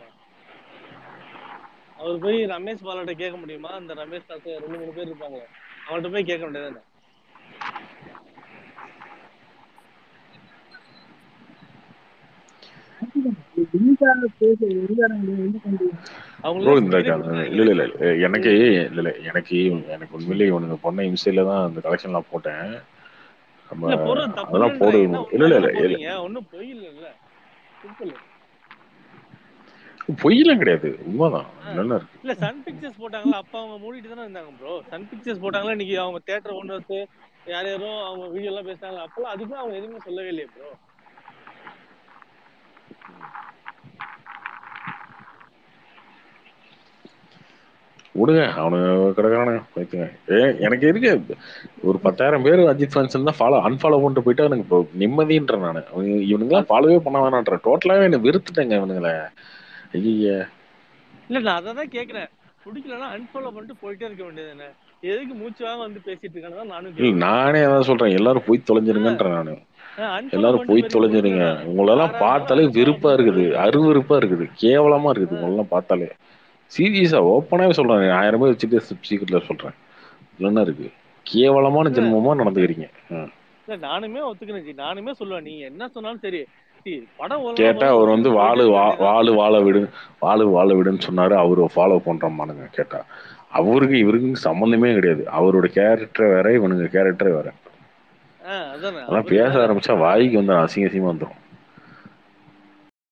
அவர் போய் ரமேஷ் பாலாட்ட கேட்க முடியுமா அந்த ரமேஷ் தாஸ் ரெண்டு மூணு பேர் இருப்பாங்க அவன்கிட்ட போய் கேட்க வேண்டியதானே ரிலீஸ் ஆன பேச வெளியானவங்க என்ன பண்றீங்க அவங்கள ப்ரோ இந்த இல்ல இல்ல இல்ல எனக்கு இல்ல இல்ல எனக்கு எனக்கு உண்மையிலேயே இவனுங்க பொண்ணை இம்சையில தான் அந்த கலெக்ஷன்லாம் போட்டேன் நம்ம இல்ல போடுறது தப்பு அதெல்லாம் போடு இல்ல இல்ல இல்ல இல்ல போடுறீங்க ஒன்னும் பொய் இல்ல சிம்பிள் பொய்யெல்லாம் கிடையாது உண்மைதான் நல்லா இருக்கு இல்ல சன் பிக்சர்ஸ் போட்டாங்களா அப்ப அவங்க மூடிட்டு தானே இருந்தாங்க ப்ரோ சன் பிக்சர்ஸ் போட்டாங்களா இன்னைக்கு அவங்க தியேட்டர் ஓனர்ஸ் யார் யாரோ அவங்க வீடியோ எல்லாம் பேசினாங்க அப்பெல்லாம் அதுக்கும் அவங்க எதுவுமே சொல்லவே இல்லையே ப்ரோ விடுங்க அவனுங்க கிடக்குறானுங்க வைத்துங்க ஏ எனக்கு இருக்கு ஒரு பத்தாயிரம் பேர் அஜித் ஃபேன்ஸ் தான் ஃபாலோ அன்ஃபாலோ பண்ணிட்டு போயிட்டா எனக்கு இப்போ நிம்மதின்றேன் நான் இவனுங்களாம் ஃபாலோவே பண்ண வேணான்றேன் டோட்டலாவே என்ன வெறுத்துட்டேங்க இவனுங்கள ஐய இல்ல நான் அதை தான் கேக்குறேன் பிடிக்கலன்னா அன்ஃபாலோ பண்ணிட்டு போயிட்டே இருக்க வேண்டியது என்ன எதுக்கு மூச்சு வாங்க வந்து பேசிட்டு இருக்காங்க நானும் இல்ல கேக்குறேன். நானே அதான் சொல்றேன் எல்லாரும் போய் தொலைஞ்சிருங்கன்றேன் நானு ஆ, unfollow எல்லாரும் பண்ணிட்டு போய் பெரிய தொலைஞ்சிருங்க பிரச்சனை. உங்களெல்லாம் யாரா பார்த்தாலே இருந்தாலும் வெறுப்பா unfollow இருக்குது பண்ணிட்டு அருவருப்பா இருக்குது கேவலமா இருக்குது உங்களெல்லாம் பார்த்தாலே சீரியஸா ஓப்பனாவே சொல்றேன் ஆயிரம் பேர் வச்சுட்டு சீக்கிரட்ல சொல்றேன் இல்லைன்னா இருக்கு கேவலமான ஜென்மமா நடந்துக்கிறீங்க ஆ. இல்ல நானுமே ஒத்துக்கிறேன் ஜி நானுமே சொல்லுவேன் நீங்க என்ன சொன்னாலும் சரி see, படம் ஒழுங்கா கேட்டா போகுது, அவர் வந்து போயிட்டே வாழு இருக்க வா வேண்டியதுதான். வாழு வாழ விடு வாழு வாழ விடுன்னு சொன்னாரு அவரு ஃபாலோ பண்றோமானுங்க கேட்டா அவருக்கு இவருக்கு சம்மந்தமே கிடையாது அவரோட கேரக்டர் வேற இவனுங்க கேரக்டர் வேற ஆ, அதானே அதான் அவரு பேச ஆரம்பிச்சா வாய்க்கு வந்து அசிங்க அசிங்கமா வந்துடும்